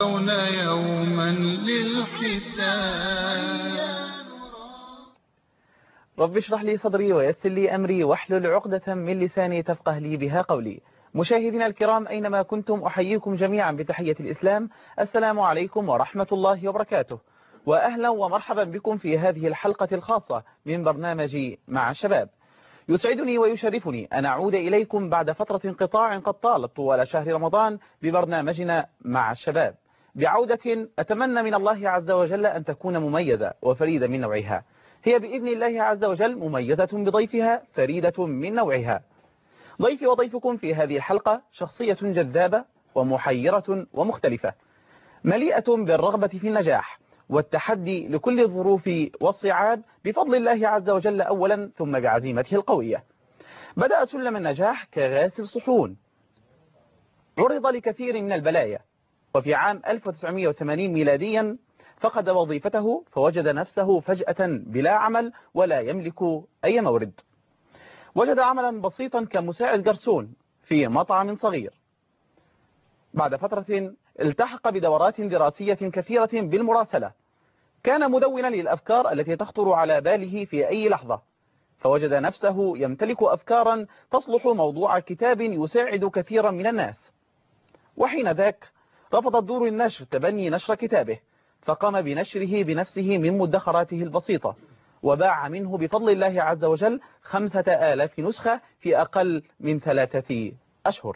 يوما للحساب رب اشرح لي صدري ويسر لي أمري واحلل عقدة من لساني تفقه لي بها قولي مشاهدينا الكرام أينما كنتم أحييكم جميعا بتحية الإسلام السلام عليكم ورحمة الله وبركاته وأهلا ومرحبا بكم في هذه الحلقة الخاصة من برنامج مع الشباب يسعدني ويشرفني أن أعود إليكم بعد فترة انقطاع قد طالت طوال شهر رمضان ببرنامجنا مع الشباب بعودة أتمنى من الله عز وجل أن تكون مميزة وفريدة من نوعها هي بإذن الله عز وجل مميزة بضيفها فريدة من نوعها ضيفي وضيفكم في هذه الحلقة شخصية جذابة ومحيرة ومختلفة مليئة بالرغبة في النجاح والتحدي لكل الظروف والصعاب بفضل الله عز وجل أولا ثم بعزيمته القوية بدأ سلم النجاح كغاسل صحون عرض لكثير من البلايا وفي عام 1980 ميلاديا فقد وظيفته فوجد نفسه فجأة بلا عمل ولا يملك أي مورد وجد عملا بسيطا كمساعد جرسون في مطعم صغير بعد فترة التحق بدورات دراسية كثيرة بالمراسلة كان مدونا للأفكار التي تخطر على باله في أي لحظة فوجد نفسه يمتلك أفكارا تصلح موضوع كتاب يساعد كثيرا من الناس وحين ذاك رفضت دور النشر تبني نشر كتابه فقام بنشره بنفسه من مدخراته البسيطة وباع منه بفضل الله عز وجل خمسة آلاف نسخة في أقل من ثلاثة أشهر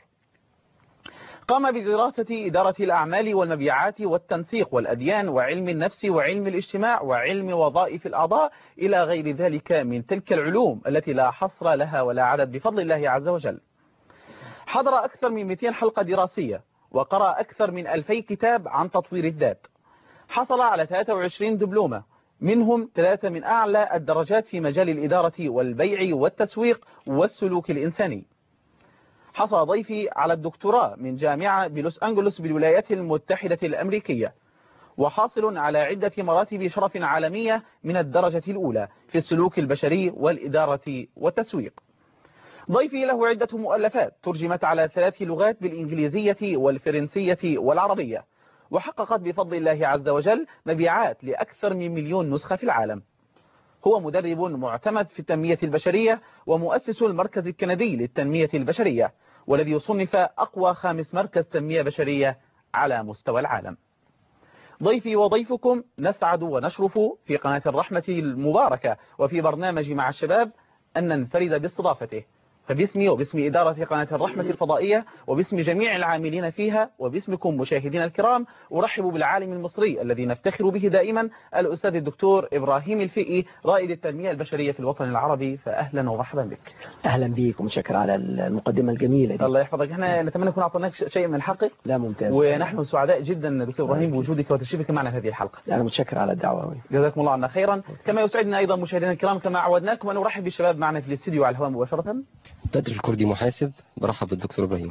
قام بدراسة إدارة الأعمال والمبيعات والتنسيق والأديان وعلم النفس وعلم الاجتماع وعلم وظائف الأعضاء إلى غير ذلك من تلك العلوم التي لا حصر لها ولا عدد بفضل الله عز وجل حضر أكثر من 200 حلقة دراسية وقرأ أكثر من 2000 كتاب عن تطوير الذات حصل على 23 دبلومة منهم ثلاثة من أعلى الدرجات في مجال الإدارة والبيع والتسويق والسلوك الإنساني حصل ضيفي على الدكتوراه من جامعة بلوس أنجلوس بالولايات المتحدة الأمريكية وحاصل على عدة مراتب شرف عالمية من الدرجة الأولى في السلوك البشري والإدارة والتسويق ضيفي له عدة مؤلفات ترجمت على ثلاث لغات بالإنجليزية والفرنسية والعربية وحققت بفضل الله عز وجل مبيعات لأكثر من مليون نسخة في العالم هو مدرب معتمد في التنمية البشرية ومؤسس المركز الكندي للتنمية البشرية والذي صنف أقوى خامس مركز تنمية بشرية على مستوى العالم ضيفي وضيفكم نسعد ونشرف في قناة الرحمة المباركة وفي برنامج مع الشباب أن ننفرد باستضافته فباسمي وباسم إدارة قناة الرحمة الفضائية وباسم جميع العاملين فيها وباسمكم مشاهدينا الكرام أرحب بالعالم المصري الذي نفتخر به دائما الأستاذ الدكتور إبراهيم الفئي رائد التنمية البشرية في الوطن العربي فأهلا ومرحبا بك أهلا بك ومتشكر على المقدمة الجميلة دي الله يحفظك احنا نتمنى نكون أعطيناك شيء من الحق لا ممتاز ونحن سعداء جدا دكتور إبراهيم بوجودك وتشريفك معنا في هذه الحلقة أنا متشكر على الدعوة جزاكم الله عنا خيرا كما يسعدنا أيضا مشاهدينا الكرام كما عودناكم أن نرحب بالشباب معنا في الاستديو على الهواء مباشرة بدر الكردي محاسب برحب بالدكتور إبراهيم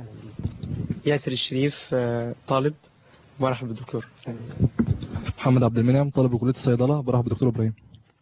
ياسر الشريف آه، طالب برحب بالدكتور محمد عبد المنعم طالب كلية الصيدلة برحب بالدكتور إبراهيم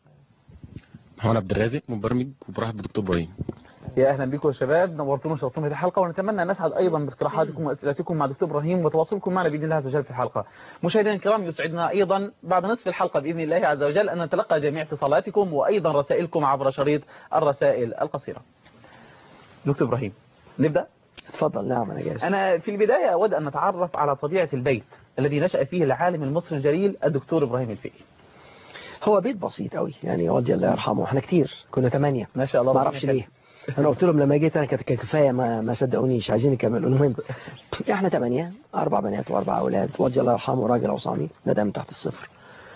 محمد عبد الرازق مبرمج وبرحب بالدكتور إبراهيم يا اهلا بكم يا شباب نورتونا وشرفتونا في الحلقه ونتمنى ان نسعد ايضا باقتراحاتكم واسئلتكم مع دكتور ابراهيم وتواصلكم معنا باذن الله عز وجل في الحلقه. مشاهدينا الكرام يسعدنا ايضا بعد نصف الحلقه باذن الله عز وجل ان نتلقى جميع اتصالاتكم وايضا رسائلكم عبر شريط الرسائل القصيره. دكتور ابراهيم نبدا؟ تفضل نعم أنا جاهز انا في البدايه اود ان نتعرف على طبيعه البيت الذي نشا فيه العالم المصري الجليل الدكتور ابراهيم الفقي. هو بيت بسيط قوي يعني والدي الله يرحمه احنا كتير كنا ثمانية ما شاء الله ما ربنا اعرفش يخليك. ليه انا قلت لهم لما جيت انا كانت كانت كفايه ما ما صدقونيش عايزين يكملوا المهم احنا ثمانية اربع بنات واربع اولاد والدي الله يرحمه راجل عصامي ندى من تحت الصفر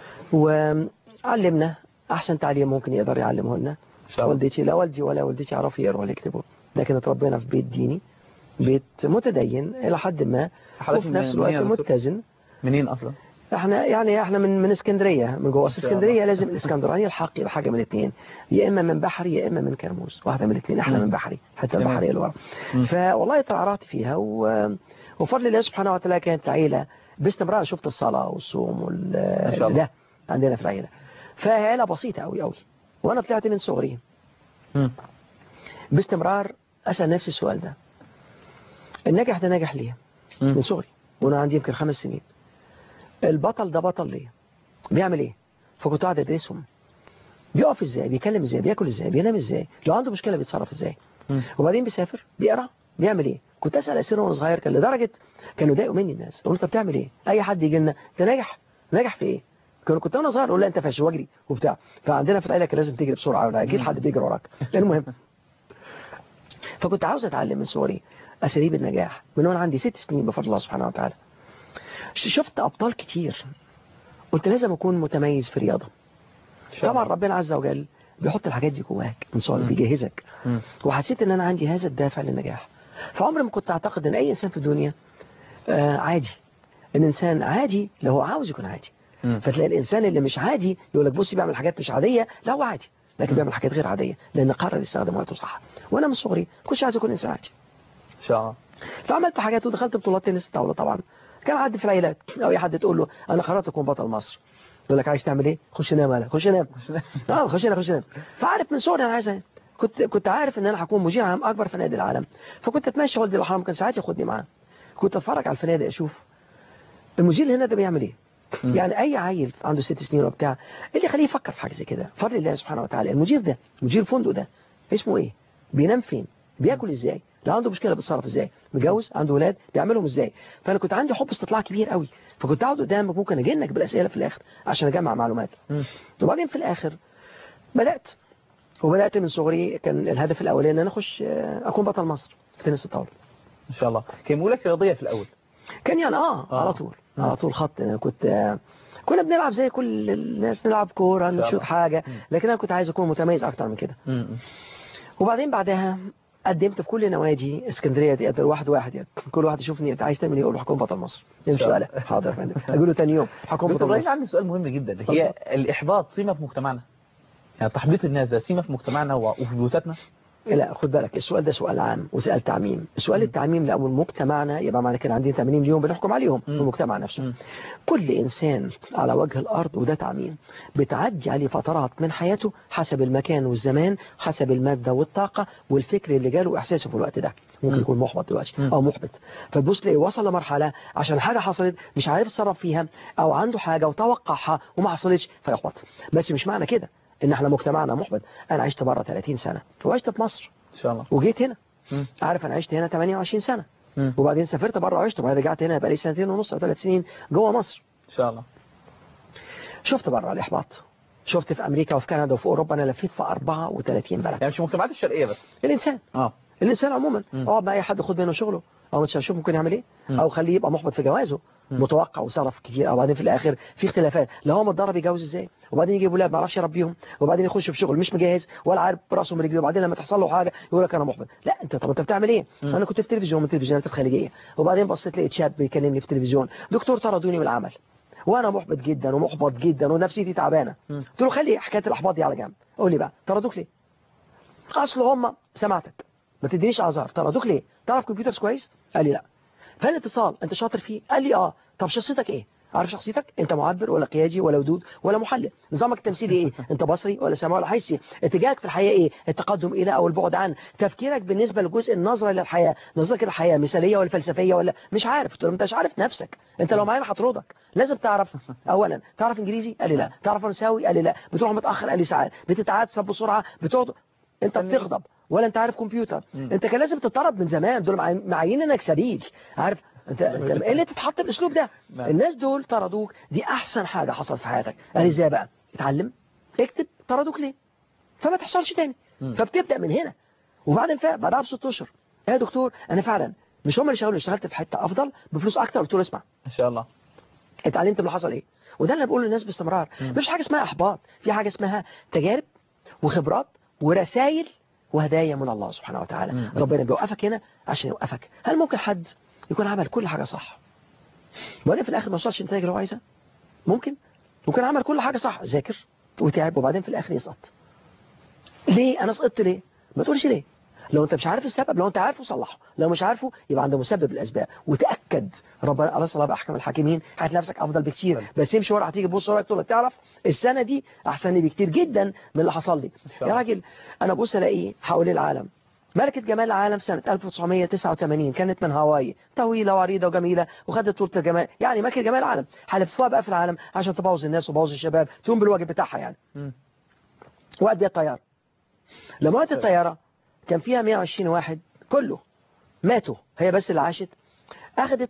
وعلمنا احسن تعليم ممكن يقدر يعلمه لنا إن شاء الله. والدتي لا والدي ولا والدتي يعرفوا يقروا ولا يكتبوا لكن اتربينا في بيت ديني بيت متدين الى حد ما حضرتك وفي من- نفس منين الوقت يا دكتور؟ متزن منين اصلا؟ احنا يعني احنا من من اسكندريه من جوه اصل شاء الله. اسكندريه لازم الاسكندراني الحق يبقى حاجه من الاثنين يا اما من بحري يا اما من كرموز واحده من الاثنين احنا مم. من بحري حتى تمام. البحريه اللي ورا مم. فوالله ترعرعت فيها و... وفضل الله سبحانه وتعالى كانت عيله باستمرار شفت الصلاه والصوم وال ما شاء الله. ده عندنا في العيله فعيله بسيطه قوي قوي وانا طلعت من صغري مم. باستمرار اسال نفسي السؤال ده الناجح ده ناجح ليه؟ مم. من صغري وانا عندي يمكن خمس سنين البطل ده بطل ليه بيعمل ايه فكنت قاعد ادرسهم بيقف ازاي بيتكلم ازاي بياكل ازاي بينام ازاي لو عنده مشكله بيتصرف ازاي مم. وبعدين بيسافر بيقرا بيعمل ايه كنت اسال اسئله وانا صغير كان لدرجه كانوا ضايقوا مني الناس يقولوا انت بتعمل ايه اي حد يجي لنا انت ناجح ناجح في ايه كانوا كنت وانا صغير اقول لا انت فاشل واجري وبتاع فعندنا في العيله كان لازم تجري بسرعه ولا اكيد حد بيجري وراك المهم فكنت عاوز اتعلم من صغري اساليب النجاح من وانا عندي ست سنين بفضل الله سبحانه وتعالى ش- شفت ابطال كتير قلت لازم اكون متميز في رياضه إن شاء طبعا الله. ربنا عز وجل بيحط الحاجات دي جواك من صغرك بيجهزك مم. وحسيت ان انا عندي هذا الدافع للنجاح فعمري ما كنت اعتقد ان اي انسان في الدنيا آه عادي ان انسان عادي لو هو عاوز يكون عادي مم. فتلاقي الانسان اللي مش عادي يقول لك بصي بيعمل حاجات مش عاديه لا هو عادي لكن بيعمل حاجات غير عاديه لان قرر يستخدم وقته صح وانا من صغري كنتش عايز اكون انسان عادي ان شاء الله فعملت حاجات ودخلت بطولات تنس الطاوله طبعا كان حد في العيلات او اي حد تقول له انا قررت اكون بطل مصر يقول لك عايز تعمل ايه خش نام يلا خش نام اه خش نام خش نام فعارف من صغري انا عايز أنام. كنت كنت عارف ان انا هكون مدير عام اكبر فنادق العالم فكنت اتمشى والدي الله يرحمه كان ساعات ياخدني معاه كنت اتفرج على الفنادق اشوف المدير اللي هنا ده بيعمل ايه مم. يعني اي عيل عنده ست سنين وبتاع ايه اللي يخليه يفكر في حاجه زي كده فضل الله سبحانه وتعالى المدير ده مدير الفندق ده اسمه ايه بينام فين بياكل ازاي لو عنده مشكله بيتصرف ازاي متجوز عنده اولاد بيعملهم ازاي فانا كنت عندي حب استطلاع كبير قوي فكنت اقعد قدامك ممكن اجنك بالاسئله في الاخر عشان اجمع معلومات مم. وبعدين في الاخر بدات وبدات من صغري كان الهدف الاولاني ان انا اخش آه، اكون بطل مصر في تنس الطاوله ان شاء الله كان بيقول لك رياضيه في الاول كان يعني اه, آه. على طول مم. على طول خط انا كنت آه، كنا بنلعب زي كل الناس نلعب كوره شاء نشوط الله. حاجه مم. لكن انا كنت عايز اكون متميز اكتر من كده مم. وبعدين بعدها قدمت في كل نوادي اسكندريه دي واحد واحد يعني كل واحد يشوفني انت عايز تعمل ايه اقول له هكون بطل مصر يمشي شاء لا حاضر يا فندم اقول له ثاني يوم هكون دكتور بطل ابراهيم مصر عندي سؤال مهم جدا هي الاحباط سمه في مجتمعنا يعني تحبيط الناس ده سمه في مجتمعنا و- وفي بيوتاتنا لا خد بالك السؤال ده سؤال عام وسؤال تعميم سؤال التعميم لو مجتمعنا يبقى معنى كده عندنا 80 مليون بنحكم عليهم في مم. المجتمع نفسه مم. كل إنسان على وجه الأرض وده تعميم بتعدي عليه فترات من حياته حسب المكان والزمان حسب المادة والطاقة والفكر اللي جاله إحساسه في الوقت ده ممكن مم. يكون محبط دلوقتي مم. أو محبط فتبص تلاقيه وصل لمرحلة عشان حاجة حصلت مش عارف يتصرف فيها أو عنده حاجة وتوقعها وما حصلتش فيحبط بس مش معنى كده إن احنا مجتمعنا محبط أنا عشت بره 30 سنة وعشت في مصر ان شاء الله وجيت هنا مم. عارف انا عشت هنا 28 سنة مم. وبعدين سافرت بره وعشت وبعدين رجعت هنا بقالي سنتين ونص او ثلاث سنين جوه مصر ان شاء الله شفت بره الاحباط شفت في امريكا وفي كندا وفي اوروبا انا لفيت في 34 بلد يعني مش المجتمعات الشرقيه بس الانسان اه الانسان عموما مم. اقعد مع اي حد خد منه شغله او مش هشوف ممكن يعمل ايه مم. او خليه يبقى محبط في جوازه مم. متوقع وصرف كتير او بعدين في الاخر في اختلافات لو هو متدرب يجوز ازاي وبعدين يجيب ولاد ما يعرفش يربيهم وبعدين يخش في شغل مش مجهز ولا عارف براسه من رجليه وبعدين لما تحصل له حاجه يقول لك انا محبط لا انت طب انت بتعمل ايه مم. انا كنت في تلفزيون من التلفزيونات الخليجيه وبعدين بصيت لقيت شاب بيكلمني في التلفزيون دكتور طردوني من العمل وانا محبط جدا ومحبط جدا ونفسيتي تعبانه مم. قلت له خلي حكايه الاحباط دي على جنب قول لي بقى طردوك ليه اصل هم سمعتك ما تدينيش اعذار طردوك ليه تعرف كمبيوتر كويس قال لي لا فالاتصال انت شاطر فيه قال لي اه طب شخصيتك ايه عارف شخصيتك انت معبر ولا قيادي ولا ودود ولا محلل نظامك التمثيلي ايه انت بصري ولا سمعي ولا حسي اتجاهك في الحياه ايه التقدم الى او البعد عن تفكيرك بالنسبه لجزء النظره للحياه نظرتك للحياه مثاليه ولا فلسفيه ولا مش عارف قلت له انت مش عارف نفسك انت لو معايا هطردك لازم تعرف اولا تعرف انجليزي قال لي لا تعرف فرنساوي قال لي لا بتروح متاخر قال لي ساعات بتتعصب بسرعه بتقعد انت استني. بتغضب ولا انت عارف كمبيوتر مم. انت كان لازم تتطرد من زمان دول معين- معين انك سبيل عارف انت انت ايه اللي تتحط بالاسلوب ده نعم. الناس دول طردوك دي احسن حاجه حصلت في حياتك قال ازاي بقى اتعلم اكتب طردوك ليه فما تحصلش تاني مم. فبتبدا من هنا وبعدين فعلا بعدها بست اشهر يا دكتور انا فعلا مش هم اللي شغلوا اشتغلت في حته افضل بفلوس اكتر قلت له اسمع ان شاء الله اتعلمت اللي حصل ايه وده اللي بقوله للناس باستمرار مم. مفيش حاجه اسمها احباط في حاجه اسمها تجارب وخبرات ورسائل وهدايا من الله سبحانه وتعالى مم. ربنا بيوقفك هنا عشان يوقفك هل ممكن حد يكون عمل كل حاجه صح وبعدين في الاخر ما وصلش النتائج اللي هو عايزها ممكن ممكن عمل كل حاجه صح ذاكر وتعب وبعدين في الاخر يسقط ليه انا سقطت ليه ما تقولش ليه لو انت مش عارف السبب لو انت عارفه صلحه لو مش عارفه يبقى عنده مسبب الاسباب وتاكد ربنا الله صلى باحكم الحاكمين هات نفسك افضل بكتير بس امشي ورا هتيجي تبص وراك تقول لك تعرف السنه دي احسن لي بكتير جدا من اللي حصل لي شاء يا الله. راجل انا بص الاقي حوالين العالم ملكة جمال العالم سنة 1989 كانت من هاواي طويلة وعريضة وجميلة وخدت طولة الجمال يعني ملكة جمال العالم هلفوها بقى في العالم عشان تبوظ الناس وتبوظ الشباب تقوم بالواجب بتاعها يعني مم. وقت بيها الطيارة لما وقت الطيارة كان فيها 120 واحد كله ماتوا هي بس اللي عاشت أخذت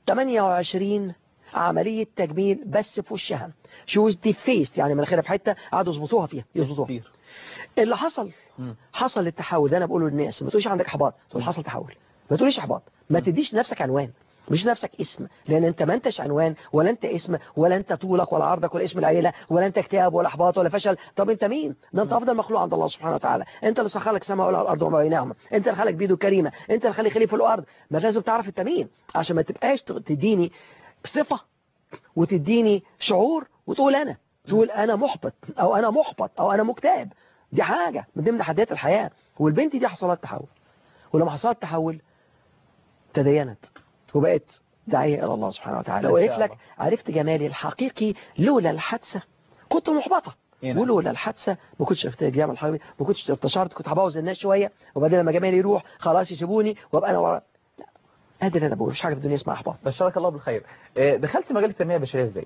28 عملية تجميل بس في وشها شوز دي فيست يعني مناخيرها في حتة قعدوا يظبطوها فيها يظبطوها كتير اللي حصل مم. حصل التحول ده انا بقوله للناس ما تقولش عندك احباط تقول حصل تحول ما تقوليش احباط ما تديش نفسك عنوان مش نفسك اسم لان انت ما انتش عنوان ولا انت اسم ولا انت طولك ولا عرضك ولا اسم العيله ولا انت اكتئاب ولا احباط ولا فشل طب انت مين ده انت افضل مخلوق عند الله سبحانه وتعالى انت اللي سخر لك السماء والارض وما بينهما انت اللي خلق بيده كريمه انت اللي خلي خليفه الارض ما لازم تعرف انت مين عشان ما تبقاش تديني صفه وتديني شعور وتقول انا تقول انا محبط او انا محبط او انا مكتئب دي حاجة من ضمن تحديات الحياة والبنت دي حصلت تحول ولما حصلت تحول تدينت وبقت داعية إلى الله سبحانه وتعالى ما شاء وقالت لك الله. عرفت جمالي الحقيقي لولا الحادثة كنت محبطة إيه نعم. ولولا الحادثة ما كنتش عرفت الجامعة الحربي ما كنتش انتشرت كنت هبوظ الناس شوية وبعدين لما جمالي يروح خلاص يسيبوني وابقى انا ورا لا هذا اللي انا بقوله مش حاجة في الدنيا اسمها احباط بشرك الله بالخير آه، دخلت مجال التنمية البشرية ازاي؟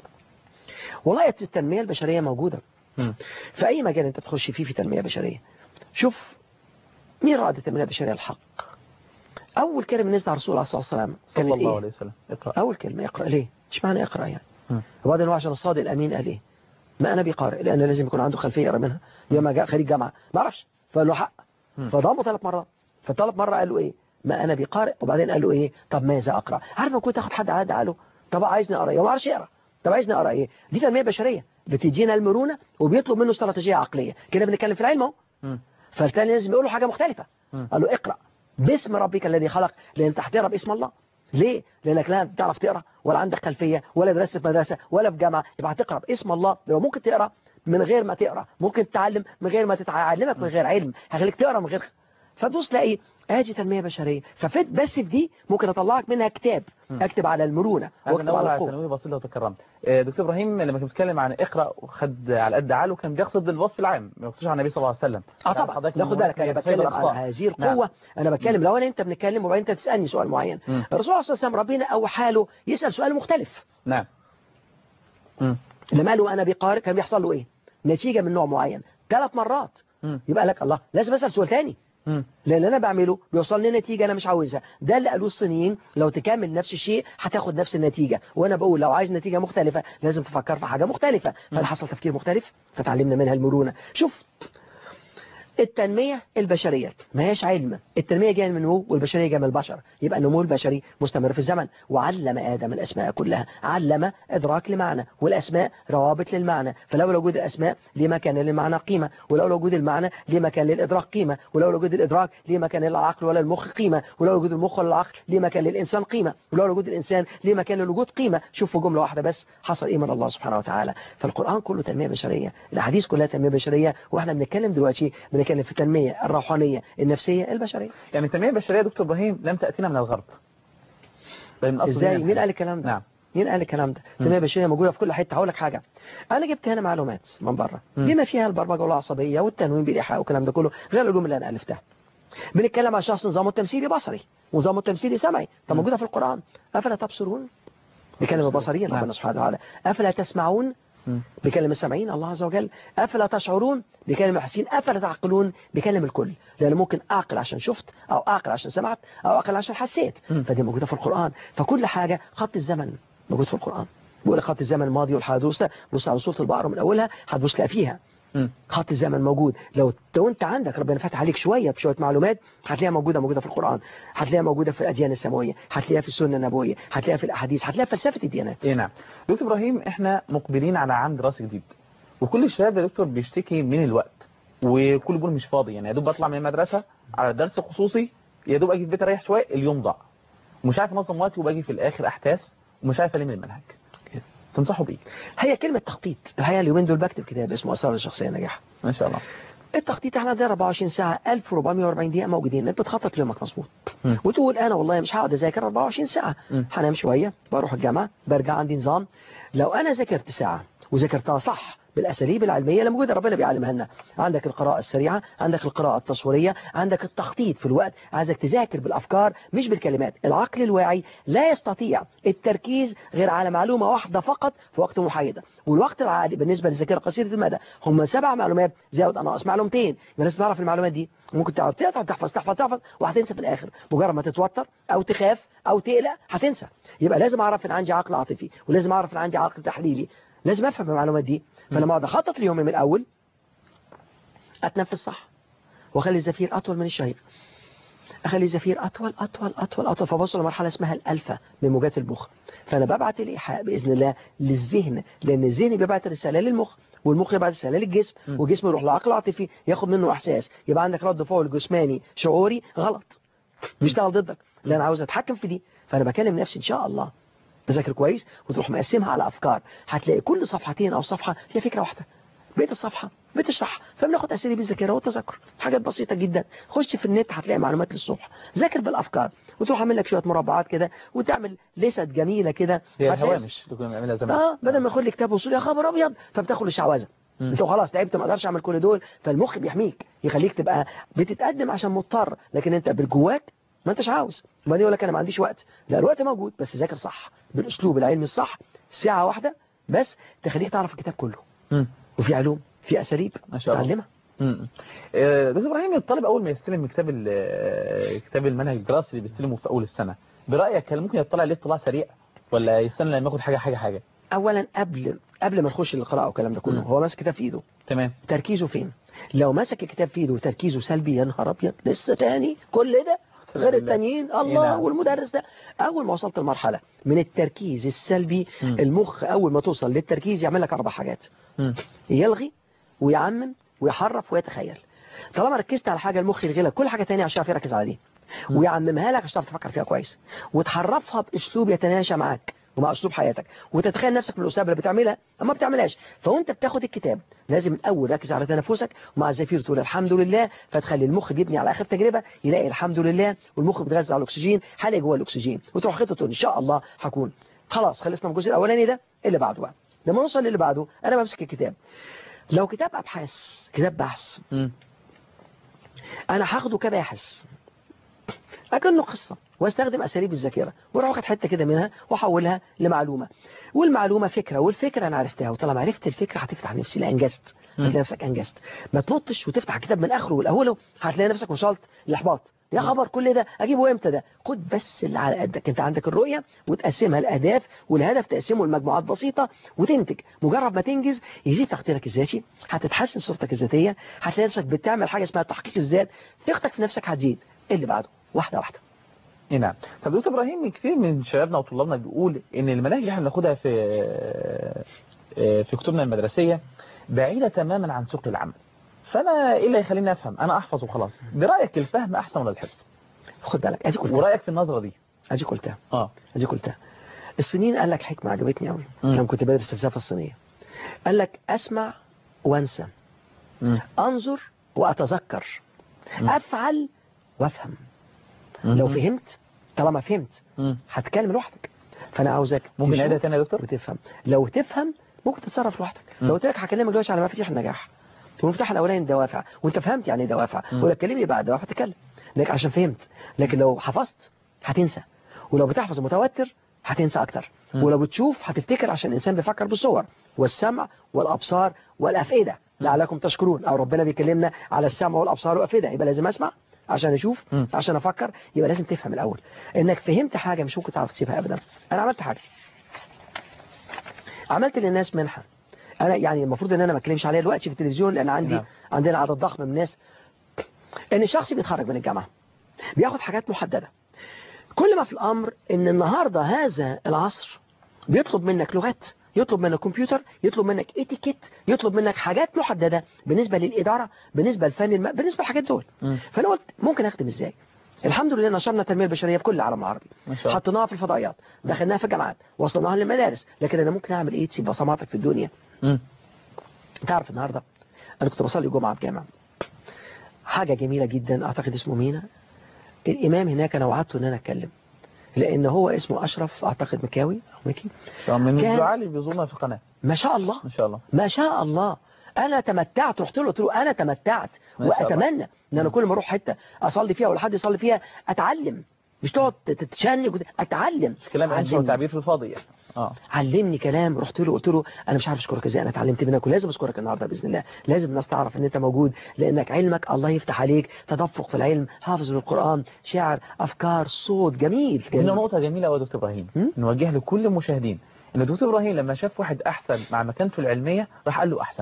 والله التنمية البشرية موجودة مم. في أي مجال أنت تخش فيه في تنمية بشرية شوف مين رائد التنمية البشرية الحق أول كلمة نزل على الرسول عليه الصلاة والسلام صلى كانت الله إيه؟ عليه وسلم اقرأ أول كلمة اقرأ ليه إيش معنى اقرأ يعني مم. وبعدين هو عشان الصادق الأمين قال إيه ما أنا بقارئ لأن لازم يكون عنده خلفية يقرأ منها لما جاء خريج جامعة ما أعرفش فقال له حق مم. فضمه ثلاث مرات فثلاث مرة قال له إيه ما أنا بقارئ وبعدين قال له إيه طب ماذا أقرأ عارف لو كنت تاخد حد عاد قال له طب عايزني أقرأ إيه هو ما عرفش يقرأ طب عايزني أقرأ إيه دي تنمية بشرية بتدينا المرونة وبيطلب منه استراتيجية عقلية كده بنتكلم في العلم اهو مم. فالتاني لازم يقول له حاجة مختلفة مم. قال له اقرأ باسم ربك الذي خلق لأن انت هتقرأ باسم الله ليه؟ لأنك لا تعرف تقرأ ولا عندك خلفية ولا درست في مدرسة ولا في جامعة يبقى هتقرأ باسم الله لو ممكن تقرأ من غير ما تقرأ ممكن تتعلم من غير ما تتعلمك من غير علم هخليك تقرأ من غير فتبص تلاقي ادي تنمية بشرية ففت بس في دي ممكن اطلعك منها كتاب اكتب على المرونة هذا واكتب نوع على على القوة ثانوي بسيط لو تكرمت آه، دكتور ابراهيم لما كان بيتكلم عن اقرا وخد على قد عقله كان بيقصد الوصف العام ما يقصدش عن النبي صلى الله عليه وسلم اه يعني طبعا حضرتك ناخد من بالك انا هناك يتصيد بتكلم الأخطاء. عن هذه نعم. القوة انا بتكلم لو انا انت بنتكلم وبعدين انت تسالني سؤال معين مم. الرسول صلى الله عليه وسلم ربنا او حاله يسال سؤال مختلف نعم مم. لما قالوا انا بقارئ كان بيحصل له ايه نتيجة من نوع معين ثلاث مرات مم. يبقى لك الله لازم اسال سؤال ثاني مم. لان اللي انا بعمله بيوصلني نتيجة انا مش عاوزها ده اللي قالوه الصينيين لو تكمل نفس الشيء هتاخد نفس النتيجة وانا بقول لو عايز نتيجة مختلفة لازم تفكر في حاجة مختلفة فاللي حصل تفكير مختلف فتعلمنا منها المرونة شوف التنمية البشرية ما هيش علم التنمية جاية من النمو والبشرية جاية من البشر يبقى النمو البشري مستمر في الزمن وعلم آدم الأسماء كلها علم إدراك لمعنى والأسماء روابط للمعنى فلولا وجود الأسماء لما كان للمعنى قيمة ولولا وجود المعنى لما كان للإدراك قيمة ولولا وجود الإدراك لما كان للعقل ولا المخ قيمة ولولا وجود المخ ولا العقل لما كان للإنسان قيمة ولولا وجود الإنسان لما كان للوجود قيمة شوفوا جملة واحدة بس حصل إيه من الله سبحانه وتعالى فالقرآن كله تنمية بشرية الأحاديث كلها تنمية بشرية وإحنا بنتكلم دلوقتي بنتكلم في التنمية الروحانية النفسية البشرية يعني التنمية البشرية يا دكتور ابراهيم لم تأتينا من الغرب بل من أصل ازاي ديننا. مين قال الكلام ده نعم مين قال الكلام ده التنميه البشريه موجوده في كل حته هقول لك حاجه انا جبت هنا معلومات من بره مم. بما فيها البرمجه والعصبيه والتنويم بالايحاء والكلام ده كله غير العلوم اللي انا الفتها بنتكلم عن شخص نظامه التمثيلي بصري ونظامه التمثيلي سمعي طب موجوده في القران افلا تبصرون بكلم البصريين نعم. ربنا سبحانه وتعالى افلا تسمعون مم. بكلم السامعين الله عز وجل أفلا تشعرون بكلم الحاسين أفلا تعقلون بكلم الكل لأن ممكن أعقل عشان شفت أو أعقل عشان سمعت أو أعقل عشان حسيت مم. فدي موجودة في القرآن فكل حاجة خط الزمن موجود في القرآن بيقول لك خط الزمن الماضي والحادث بص على سورة البقرة من أولها هتبص تلاقي فيها مم. خط الزمن موجود لو لو انت عندك ربنا فتح عليك شويه بشويه معلومات هتلاقيها موجوده موجوده في القران هتلاقيها موجوده في الاديان السماويه هتلاقيها في السنه النبويه هتلاقيها في الاحاديث هتلاقيها في فلسفه الديانات ايه نعم دكتور ابراهيم احنا مقبلين على عام دراسي جديد وكل الشباب يا دكتور بيشتكي من الوقت وكل بيقول مش فاضي يعني يا دوب بطلع من المدرسه على درس خصوصي يا دوب اجي في البيت اريح شويه اليوم ضاع ومش عارف انظم وقتي وباجي في الاخر احتاس ومش عارف الم المنهج تنصحوا بيه هي كلمه تخطيط الحقيقه اليومين دول بكتب كتاب اسمه اسرار الشخصيه الناجحه ما شاء الله التخطيط احنا عندنا 24 ساعة 1440 دقيقة موجودين انت بتخطط ليومك مظبوط مم. وتقول انا والله مش هقعد اذاكر 24 ساعة مم. هنام شوية بروح الجامعة برجع عندي نظام لو انا ذاكرت ساعة وذاكرتها صح بالاساليب العلميه اللي موجوده ربنا بيعلمها لنا عندك القراءه السريعه عندك القراءه التصويريه عندك التخطيط في الوقت عايزك تذاكر بالافكار مش بالكلمات العقل الواعي لا يستطيع التركيز غير على معلومه واحده فقط في وقت محدد والوقت العادي بالنسبه للذاكره قصيره المدى هم سبع معلومات زائد ناقص معلومتين يبقى لازم تعرف المعلومات دي ممكن تقعد تقعد تحفظ تحفظ تحفظ وهتنسى في الاخر مجرد ما تتوتر او تخاف او تقلق هتنسى يبقى لازم اعرف ان عندي عقل عاطفي ولازم اعرف ان عندي عقل تحليلي لازم افهم المعلومات دي فلما اقعد اخطط ليومي من الاول اتنفس صح واخلي الزفير اطول من الشهيق اخلي الزفير اطول اطول اطول اطول فبوصل لمرحله اسمها الالفا من موجات المخ فانا ببعت الايحاء باذن الله للذهن لان الذهن بيبعت الرساله للمخ والمخ يبعت رساله للجسم والجسم يروح للعقل العاطفي ياخد منه احساس يبقى عندك رد فعل جسماني شعوري غلط بيشتغل ضدك لان انا عاوز اتحكم في دي فانا بكلم نفسي ان شاء الله تذاكر كويس وتروح مقسمها على افكار هتلاقي كل صفحتين او صفحه فيها فكره واحده بقيه الصفحه بتشرح فبناخد اساليب الذاكره والتذكر حاجات بسيطه جدا خش في النت هتلاقي معلومات للصبح ذاكر بالافكار وتروح عامل لك شويه مربعات كده وتعمل لسد جميله كده هي هتلاقي- الهوامش اللي كنا بنعملها زمان اه بدل ما ياخد لي كتاب وصول يا خبر ابيض فبتاخد الشعوذه انت خلاص تعبت ما اقدرش اعمل كل دول فالمخ بيحميك يخليك تبقى بتتقدم عشان مضطر لكن انت بالجواك ما انتش عاوز وبعدين يقول لك انا ما عنديش وقت لا الوقت موجود بس ذاكر صح بالاسلوب العلمي الصح ساعه واحده بس تخليك تعرف الكتاب كله مم. وفي علوم في اساليب ما شاء الله. تعلمها مم. آه، دكتور ابراهيم الطالب اول ما يستلم كتاب ال- آه، كتاب المنهج الدراسي اللي بيستلمه في اول السنه برايك هل ممكن يطلع عليه اطلاع سريع ولا يستنى لما ياخد حاجه حاجه حاجه اولا قبل قبل ما نخش القراءه والكلام ده كله مم. هو ماسك كتاب في ايده تمام تركيزه فين لو مسك الكتاب في ايده وتركيزه سلبي يا نهار ابيض لسه تاني كل ده غير بالله. التانيين إيه الله نعم. والمدرس ده اول ما وصلت المرحله من التركيز السلبي مم. المخ اول ما توصل للتركيز يعمل لك اربع حاجات مم. يلغي ويعمم ويحرف ويتخيل طالما ركزت على حاجه المخ يلغي لك كل حاجه تانية عشان يعرف يركز على دي ويعممها لك عشان تعرف تفكر فيها كويس وتحرفها باسلوب يتناشى معاك ومع اسلوب حياتك وتتخيل نفسك من الاساليب اللي بتعملها اما بتعملهاش فوانت بتاخد الكتاب لازم الاول ركز على تنفسك ومع الزفير تقول الحمد لله فتخلي المخ بيبني على اخر تجربه يلاقي الحمد لله والمخ بيتغذى على الاكسجين هلاقي جوه الاكسجين وتروح خطه تقول ان شاء الله هكون خلاص خلصنا من الجزء الاولاني ده اللي بعده بقى لما نوصل للي بعده انا بمسك الكتاب لو كتاب ابحاث كتاب بحث مم. انا هاخده كباحث اكنه قصه واستخدم اساليب الذاكره واروح واخد حته كده منها واحولها لمعلومه والمعلومه فكره والفكره انا عرفتها وطالما عرفت الفكره هتفتح نفسي لا انجزت هتلاقي نفسك انجزت ما تنطش وتفتح الكتاب من اخره والاوله هتلاقي نفسك وصلت الاحباط يا خبر كل ده اجيبه امتى ده خد بس اللي على قدك انت عندك الرؤيه وتقسمها لاهداف والهدف تقسمه لمجموعات بسيطه وتنتج مجرد ما تنجز يزيد تقديرك الذاتي هتتحسن صورتك الذاتيه هتلاقي نفسك بتعمل حاجه اسمها تحقيق الذات ثقتك في نفسك هتزيد اللي بعده واحده واحده إيه نعم طب دكتور ابراهيم كتير من شبابنا وطلابنا بيقول ان المناهج اللي احنا بناخدها في آه، في كتبنا المدرسيه بعيده تماما عن سوق العمل فانا ايه اللي يخليني افهم انا احفظ وخلاص برايك الفهم احسن ولا الحفظ خد بالك ادي قلتها ورايك في النظره دي ادي قلتها اه ادي قلتها الصينيين قال لك حكمه عجبتني قوي مم. لما كنت بدرس فلسفه الصينيه قال لك اسمع وانسى مم. انظر واتذكر مم. افعل وافهم لو مم. فهمت طالما فهمت مم. هتتكلم لوحدك فانا عاوزك ممكن تشوف نعيدها تاني يا دكتور وتفهم لو تفهم ممكن تتصرف لوحدك مم. لو قلت لك هكلمك دلوقتي على مفاتيح النجاح والمفتاح الاولاني الدوافع وانت فهمت يعني ايه دوافع مم. ولا تكلمني بعد دوافع تتكلم لكن عشان فهمت لكن لو حفظت هتنسى ولو بتحفظ متوتر هتنسى اكتر مم. ولو بتشوف هتفتكر عشان الانسان بيفكر بالصور والسمع والابصار والافئده لعلكم تشكرون او ربنا بيكلمنا على السمع والابصار والافئده يبقى لازم اسمع عشان اشوف مم. عشان افكر يبقى لازم تفهم الاول انك فهمت حاجه مش ممكن تعرف تسيبها ابدا انا عملت حاجه عملت للناس منحه انا يعني المفروض ان انا ما اتكلمش عليها دلوقتي في التلفزيون لان عندي نعم. عندنا عدد ضخم من الناس ان الشخص بيتخرج من الجامعه بياخد حاجات محدده كل ما في الامر ان النهارده هذا العصر بيطلب منك لغات يطلب منك كمبيوتر يطلب منك اتيكيت يطلب منك حاجات محدده بالنسبه للاداره بالنسبه للفن الم... بالنسبه للحاجات دول مم. فانا قلت ممكن اخدم ازاي الحمد لله نشرنا التنميه البشريه في كل العالم العربي ما شاء الله. حطيناها في الفضائيات دخلناها في الجامعات وصلناها للمدارس لكن انا ممكن اعمل ايه تسيب بصماتك في الدنيا مم. تعرف النهارده انا كنت بصلي جمعه في جامعه حاجه جميله جدا اعتقد اسمه مينا الامام هناك انا وعدته ان انا اتكلم لان هو اسمه اشرف اعتقد مكاوي او مكي من كان- الدعاء اللي بيزورنا في القناه ما شاء الله ما شاء الله ما شاء الله انا تمتعت رحت له قلت له انا تمتعت ما شاء الله. واتمنى ان انا كل ما اروح حته اصلي فيها ولا حد يصلي فيها اتعلم مش تقعد تتشنج وت- اتعلم مش كلام انشا علمني. وتعبير في الفاضي يعني اه علمني كلام رحت له قلت له انا مش عارف اشكرك ازاي انا اتعلمت منك ولازم اشكرك النهارده باذن الله لازم الناس تعرف ان انت موجود لانك علمك الله يفتح عليك تدفق في العلم حافظ للقران شعر افكار صوت جميل, هنا جميل. نقطة جميلة أوي يا دكتور إبراهيم م? نوجهها لكل المشاهدين إن دكتور إبراهيم لما شاف واحد أحسن مع مكانته العلمية راح قال له أحسنت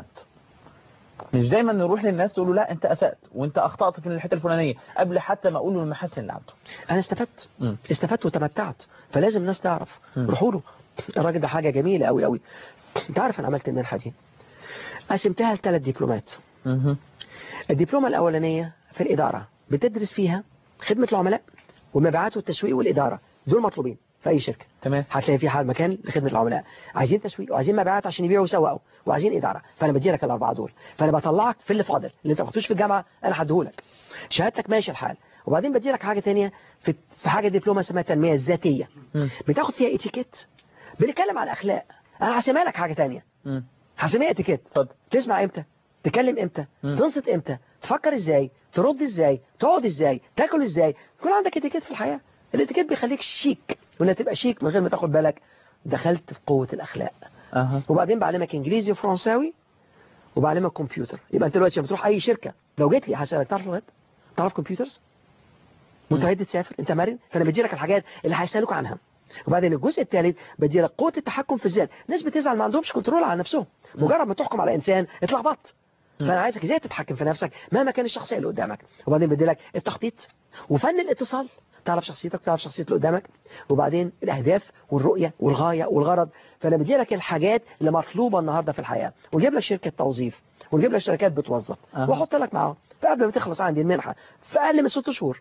مش دايما نروح للناس تقول له لا أنت أسأت وأنت أخطأت في الحتة الفلانية قبل حتى ما أقول له المحاسن اللي عنده انا استفدت م. استفدت وتمتعت فلازم الناس تعرف م. روحوا له الراجل ده حاجه جميله قوي قوي انت عارف انا عملت المنحه دي قسمتها لثلاث دبلومات مهم. الدبلومه الاولانيه في الاداره بتدرس فيها خدمه العملاء والمبيعات والتسويق والاداره دول مطلوبين في اي شركه تمام هتلاقي في حال مكان لخدمه العملاء عايزين تسويق وعايزين مبيعات عشان يبيعوا ويسوقوا وعايزين اداره فانا بدي لك الاربعه دول فانا بطلعك في اللي فاضل اللي انت ما خدتوش في الجامعه انا هديهولك شهادتك ماشي الحال وبعدين بدي لك حاجه ثانيه في في حاجه دبلومه اسمها التنميه الذاتيه مم. بتاخد فيها اتيكيت بنتكلم على الاخلاق انا هسميها لك حاجه ثانيه مم. هسميها اتيكيت اتفضل تسمع امتى تتكلم امتى مم. تنصت امتى تفكر ازاي ترد ازاي تقعد ازاي تاكل ازاي يكون عندك اتيكيت في الحياه الاتيكيت بيخليك شيك وانك تبقى شيك من غير ما تاخد بالك دخلت في قوه الاخلاق أها وبعدين بعلمك انجليزي وفرنساوي وبعلمك كمبيوتر يبقى انت دلوقتي لما تروح اي شركه لو جيت لي هسالك تعرف لغات تعرف كمبيوترز متعد تسافر انت مرن فانا بدي لك الحاجات اللي هيسالوك عنها وبعدين الجزء الثالث بدي لك قوه التحكم في الذات ناس بتزعل ما عندهمش كنترول على نفسهم مجرد ما تحكم على انسان اتلخبطت فانا عايزك ازاي تتحكم في نفسك مهما كان الشخصيه اللي قدامك وبعدين بدي لك التخطيط وفن الاتصال تعرف شخصيتك تعرف شخصيه اللي قدامك وبعدين الاهداف والرؤيه والغايه والغرض فانا بدي لك الحاجات اللي مطلوبه النهارده في الحياه ونجيب لك شركه توظيف ونجيب لك شركات بتوظف أها. واحط لك معاهم فقبل ما تخلص عندي المنحه في اقل من ست شهور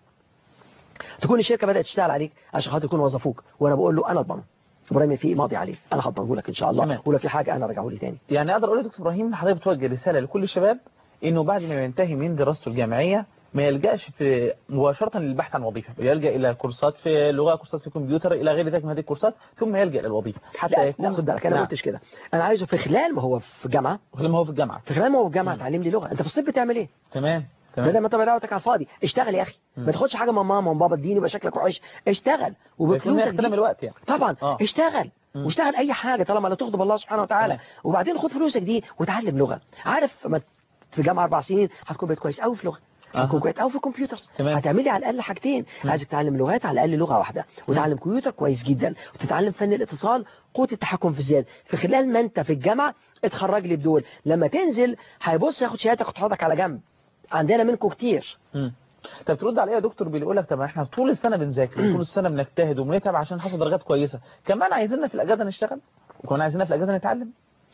تكون الشركه بدات تشتغل عليك عشان خاطر يكونوا وظفوك وانا بقول له انا اضمن ابراهيم في ماضي عليه انا هضمنه لك ان شاء الله تمام. ولو في حاجه انا رجعه لي تاني يعني أقدر أقول لدكتور إبراهيم إن حضرتك بتوجه رسالة لكل الشباب إنه بعد ما ينتهي من دراسته الجامعية ما يلجأش في مباشرة للبحث عن وظيفة يلجأ إلى كورسات في لغة كورسات في كمبيوتر إلى غير ذلك من هذه الكورسات ثم يلجأ للوظيفة حتى لا, يكون لا خد بالك انا ما نعم. قلتش كده انا عايزه في خلال ما هو في جامعه لما هو في الجامعة في خلال ما هو في جامعه تعلم لي لغه انت في الصيف بتعمل ايه تمام بدل تمام ما انت دعوتك على الفاضي اشتغل يا اخي ما تاخدش حاجه من ماما ومن بابا اديني يبقى شكلك وحش اشتغل يكون وبفلوسك يغتنم دي الوقت يعني طبعا آه. اشتغل مم. واشتغل اي حاجه طالما لا تغضب الله سبحانه وتعالى تمام. وبعدين خد فلوسك دي وتعلم لغه عارف ما في جامعه اربع سنين هتكون بقيت كويس قوي في لغه هتكون أها. كويس قوي في الكمبيوترز تمام. هتعمل لي على الاقل حاجتين عايزك تتعلم لغات على الاقل لغه واحده وتتعلم كمبيوتر كويس جدا وتتعلم فن الاتصال قوه التحكم في الذات في خلال ما انت في الجامعه اتخرج لي بدول لما تنزل هيبص ياخد شهادتك وتحطك على جنب عندنا منكم كتير مم. طب ترد عليه يا دكتور بيقول لك طب احنا طول السنه بنذاكر وطول السنه بنجتهد وبنتعب عشان نحصل درجات كويسه كمان عايزيننا في الاجازه نشتغل وكمان عايزيننا في الاجازه نتعلم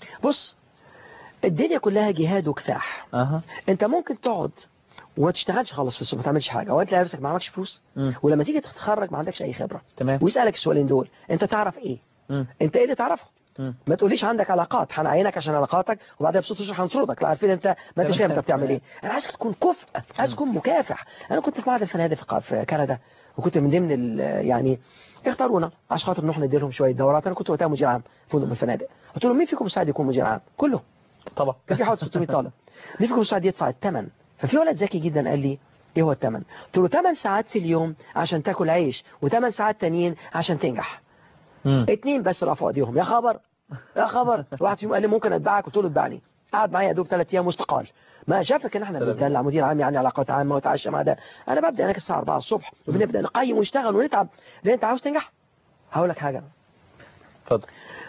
بص الدنيا كلها جهاد وكفاح اها انت ممكن تقعد وما تشتغلش خالص في السوق ما تعملش حاجه وانت نفسك ما عملكش فلوس مم. ولما تيجي تتخرج ما عندكش اي خبره تمام ويسالك السؤالين دول انت تعرف ايه مم. انت ايه اللي تعرفه مم. ما تقوليش عندك علاقات هنعينك عشان علاقاتك وبعدها بست اشهر هنطردك لا عارفين انت ما انتش فاهم انت بتعمل ايه انا عايزك تكون كفء عايز تكون مكافح انا كنت في معهد الفنادق في- في كندا وكنت من ضمن ال- يعني اختارونا عشان خاطر نروح ندي لهم شويه دورات انا كنت وقتها مدير عام في فندق من الفنادق قلت لهم مين فيكم مستعد يكون مدير عام كله طبعا كان في حوالي 600 طالب مين فيكم مستعد يدفع الثمن ففي ولد ذكي جدا قال لي ايه هو الثمن قلت له 8 ساعات في اليوم عشان تاكل عيش و8 ساعات تانيين عشان تنجح مم. اتنين بس رفعوا ايديهم يا خبر يا خبر واحد فيهم قال لي ممكن اتبعك قلت له اتبعني قعد معايا يا دوب ثلاث ايام واستقال ما شافك ان احنا سلام. بندلع مدير عام يعني علاقات عامه وتعشى مع ده انا ببدا هناك الساعه 4 الصبح وبنبدا نقيم ونشتغل ونتعب لان انت عاوز تنجح هقول لك حاجه اتفضل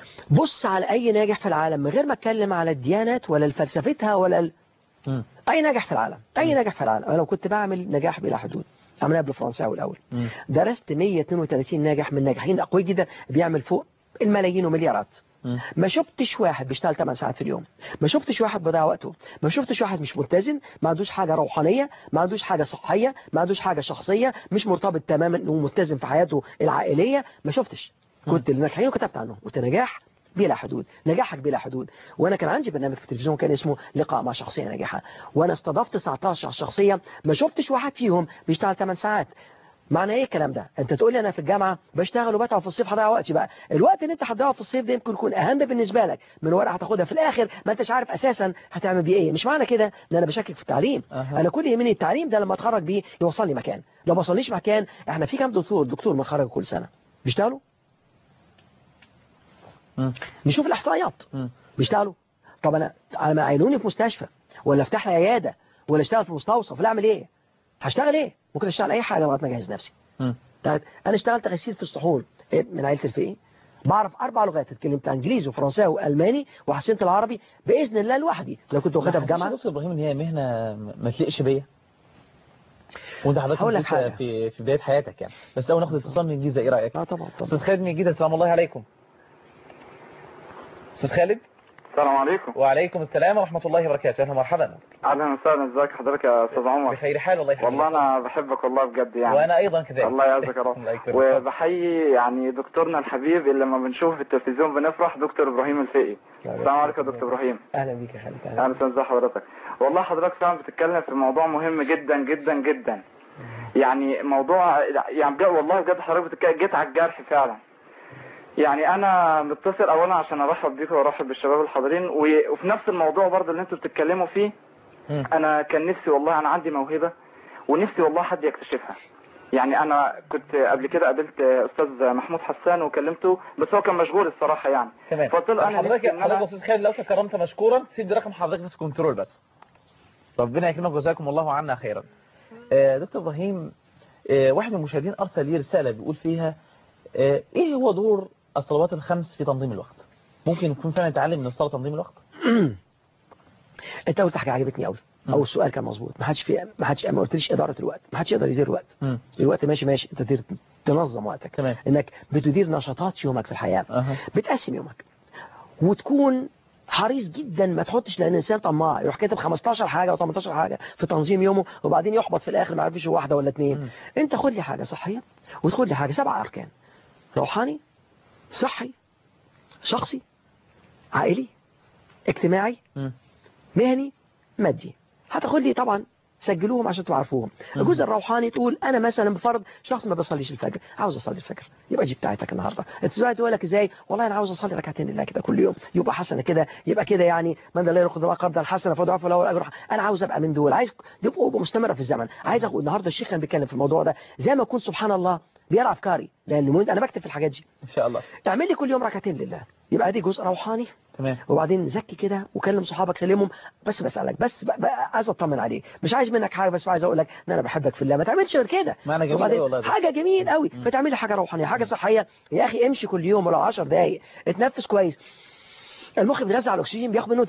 بص على اي ناجح في العالم من غير ما اتكلم على الديانات ولا فلسفتها ولا ال... مم. اي ناجح في العالم اي ناجح في العالم انا لو كنت بعمل نجاح بلا حدود عملها بالفرنساوي الاول مم. درست 132 ناجح من ناجحين اقوياء جدا بيعمل فوق الملايين ومليارات مم. ما شفتش واحد بيشتغل 8 ساعات في اليوم ما شفتش واحد بيضيع وقته ما شفتش واحد مش ملتزم ما عندوش حاجة روحانية ما عندوش حاجة صحية ما عندوش حاجة شخصية مش مرتبط تماما انه ملتزم في حياته العائلية ما شفتش كنت الناجحين وكتبت عنه قلت نجاح بلا حدود نجاحك بلا حدود وانا كان عندي برنامج في التلفزيون كان اسمه لقاء مع شخصيه ناجحه وانا استضفت 19 شخصيه ما شفتش واحد فيهم بيشتغل 8 ساعات معنى ايه الكلام ده انت تقول لي انا في الجامعه بشتغل وبتعب في الصيف هضيع وقتي بقى الوقت اللي انت هتضيعه في الصيف ده يمكن يكون اهم بالنسبه لك من ورقه هتاخدها في الاخر ما انتش عارف اساسا هتعمل بيه ايه مش معنى كده ان انا بشكك في التعليم أها. انا كل يهمني التعليم ده لما اتخرج بيه يوصلني مكان لو ما وصلنيش مكان احنا في كام دكتور دكتور متخرج كل سنه بيشتغلوا مم. نشوف الاحصائيات مم. بيشتغلوا طب انا انا ما عينوني في مستشفى ولا افتح لي عياده ولا اشتغل في مستوصف ولا اعمل ايه هشتغل ايه ممكن اشتغل اي حاجه لغايه ما اجهز نفسي مم. طيب انا اشتغلت غسيل في الصحون إيه، من عيله الفقيه بعرف اربع لغات اتكلمت انجليزي وفرنساوي والماني وحسنت العربي باذن الله لوحدي لو كنت واخدها في ما حسيتش جامعه يا دكتور ابراهيم ان هي مهنه ما تليقش بيا وانت حضرتك هقول لك لسه حاجة. في في بدايه حياتك يعني بس لو ناخد اتصال من الجيزه ايه رايك اه طبعا استاذ طبعا خالد من الجيزه السلام الله عليكم استاذ خالد السلام عليكم وعليكم السلام ورحمه الله وبركاته اهلا مرحبا اهلا وسهلا ازيك حضرتك يا استاذ عمر بخير حال والله يحفظك والله انا بحبك والله بجد يعني وانا ايضا كذلك الله يعزك يا رب الله يكرمك وبحيي يعني دكتورنا الحبيب اللي لما بنشوفه في التلفزيون بنفرح دكتور ابراهيم الفقي السلام عليكم يا دكتور ابراهيم اهلا بيك يا خالد أهلا. اهلا وسهلا ازي حضرتك والله حضرتك فعلا بتتكلم في موضوع مهم جدا جدا جدا يعني موضوع يعني بجد والله بجد حضرتك بتتكلم جيت على الجرح فعلا يعني انا متصل اولا عشان ارحب بيكم وارحب بالشباب الحاضرين و- وفي نفس الموضوع برضه اللي انتوا بتتكلموا فيه مم. انا كان نفسي والله انا عندي موهبه ونفسي والله حد يكتشفها يعني انا كنت قبل كده قابلت استاذ محمود حسان وكلمته بس هو كان مشغول الصراحه يعني تمام فقلت له انا حضرتك نفسي إن حضرتك أنا- يا استاذ خالد لو تكرمت مشكورا تسيب لي رقم حضرتك بس كنترول بس ربنا يكرمك وجزاكم الله عنا خيرا آه، دكتور ابراهيم آه، واحد من المشاهدين ارسل لي رساله بيقول فيها آه، ايه هو دور الصلوات الخمس في تنظيم الوقت ممكن يكون فعلا يتعلم من الصلاه تنظيم الوقت انت قلت حاجه عجبتني قوي مم. او السؤال كان مظبوط ما حدش في ما حدش ما قلتليش اداره الوقت ما حدش يقدر يدير الوقت مم. الوقت ماشي ماشي انت تدير تنظم وقتك تمام انك بتدير نشاطات يومك في الحياه أها. بتقسم يومك وتكون حريص جدا ما تحطش لان الانسان طماع يروح كاتب 15 حاجه او 18 حاجه في تنظيم يومه وبعدين يحبط في الاخر ما عرفش واحده ولا مم. اثنين انت خد لي حاجه صحيه وتخد لي حاجه سبع اركان روحاني صحي شخصي عائلي اجتماعي مم. مهني مادي هتاخد لي طبعا سجلوهم عشان تعرفوهم مم. الجزء الروحاني تقول انا مثلا بفرض شخص ما بيصليش الفجر عاوز اصلي الفجر يبقى دي بتاعتك النهارده التزوج تقول لك ازاي والله انا عاوز اصلي ركعتين لله كده كل يوم يبقى حسنه كده يبقى كده يعني من لا ياخذ الله قرضا حسنا فضعف له الاجر انا عاوز ابقى من دول عايز يبقوا يبقوا مستمره في الزمن عايز اقول النهارده الشيخ كان بيتكلم في الموضوع ده زي ما يكون سبحان الله بيرى افكاري لان من- انا بكتب في الحاجات دي ان شاء الله اعمل لي كل يوم ركعتين لله يبقى دي جزء روحاني تمام وبعدين زكي كده وكلم صحابك سلمهم بس بسألك بس ب- ب- عايز اطمن عليك مش عايز منك حاجة بس عايز اقول لك ان انا بحبك في الله ما تعملش غير كده معنى جميل وبعدين أوي والله ده. حاجة جميل قوي فتعمل لي حاجة روحانية حاجة صحية يا اخي امشي كل يوم ولو 10 دقايق اتنفس كويس المخ بيتغذى على الاكسجين بياخد منه 3%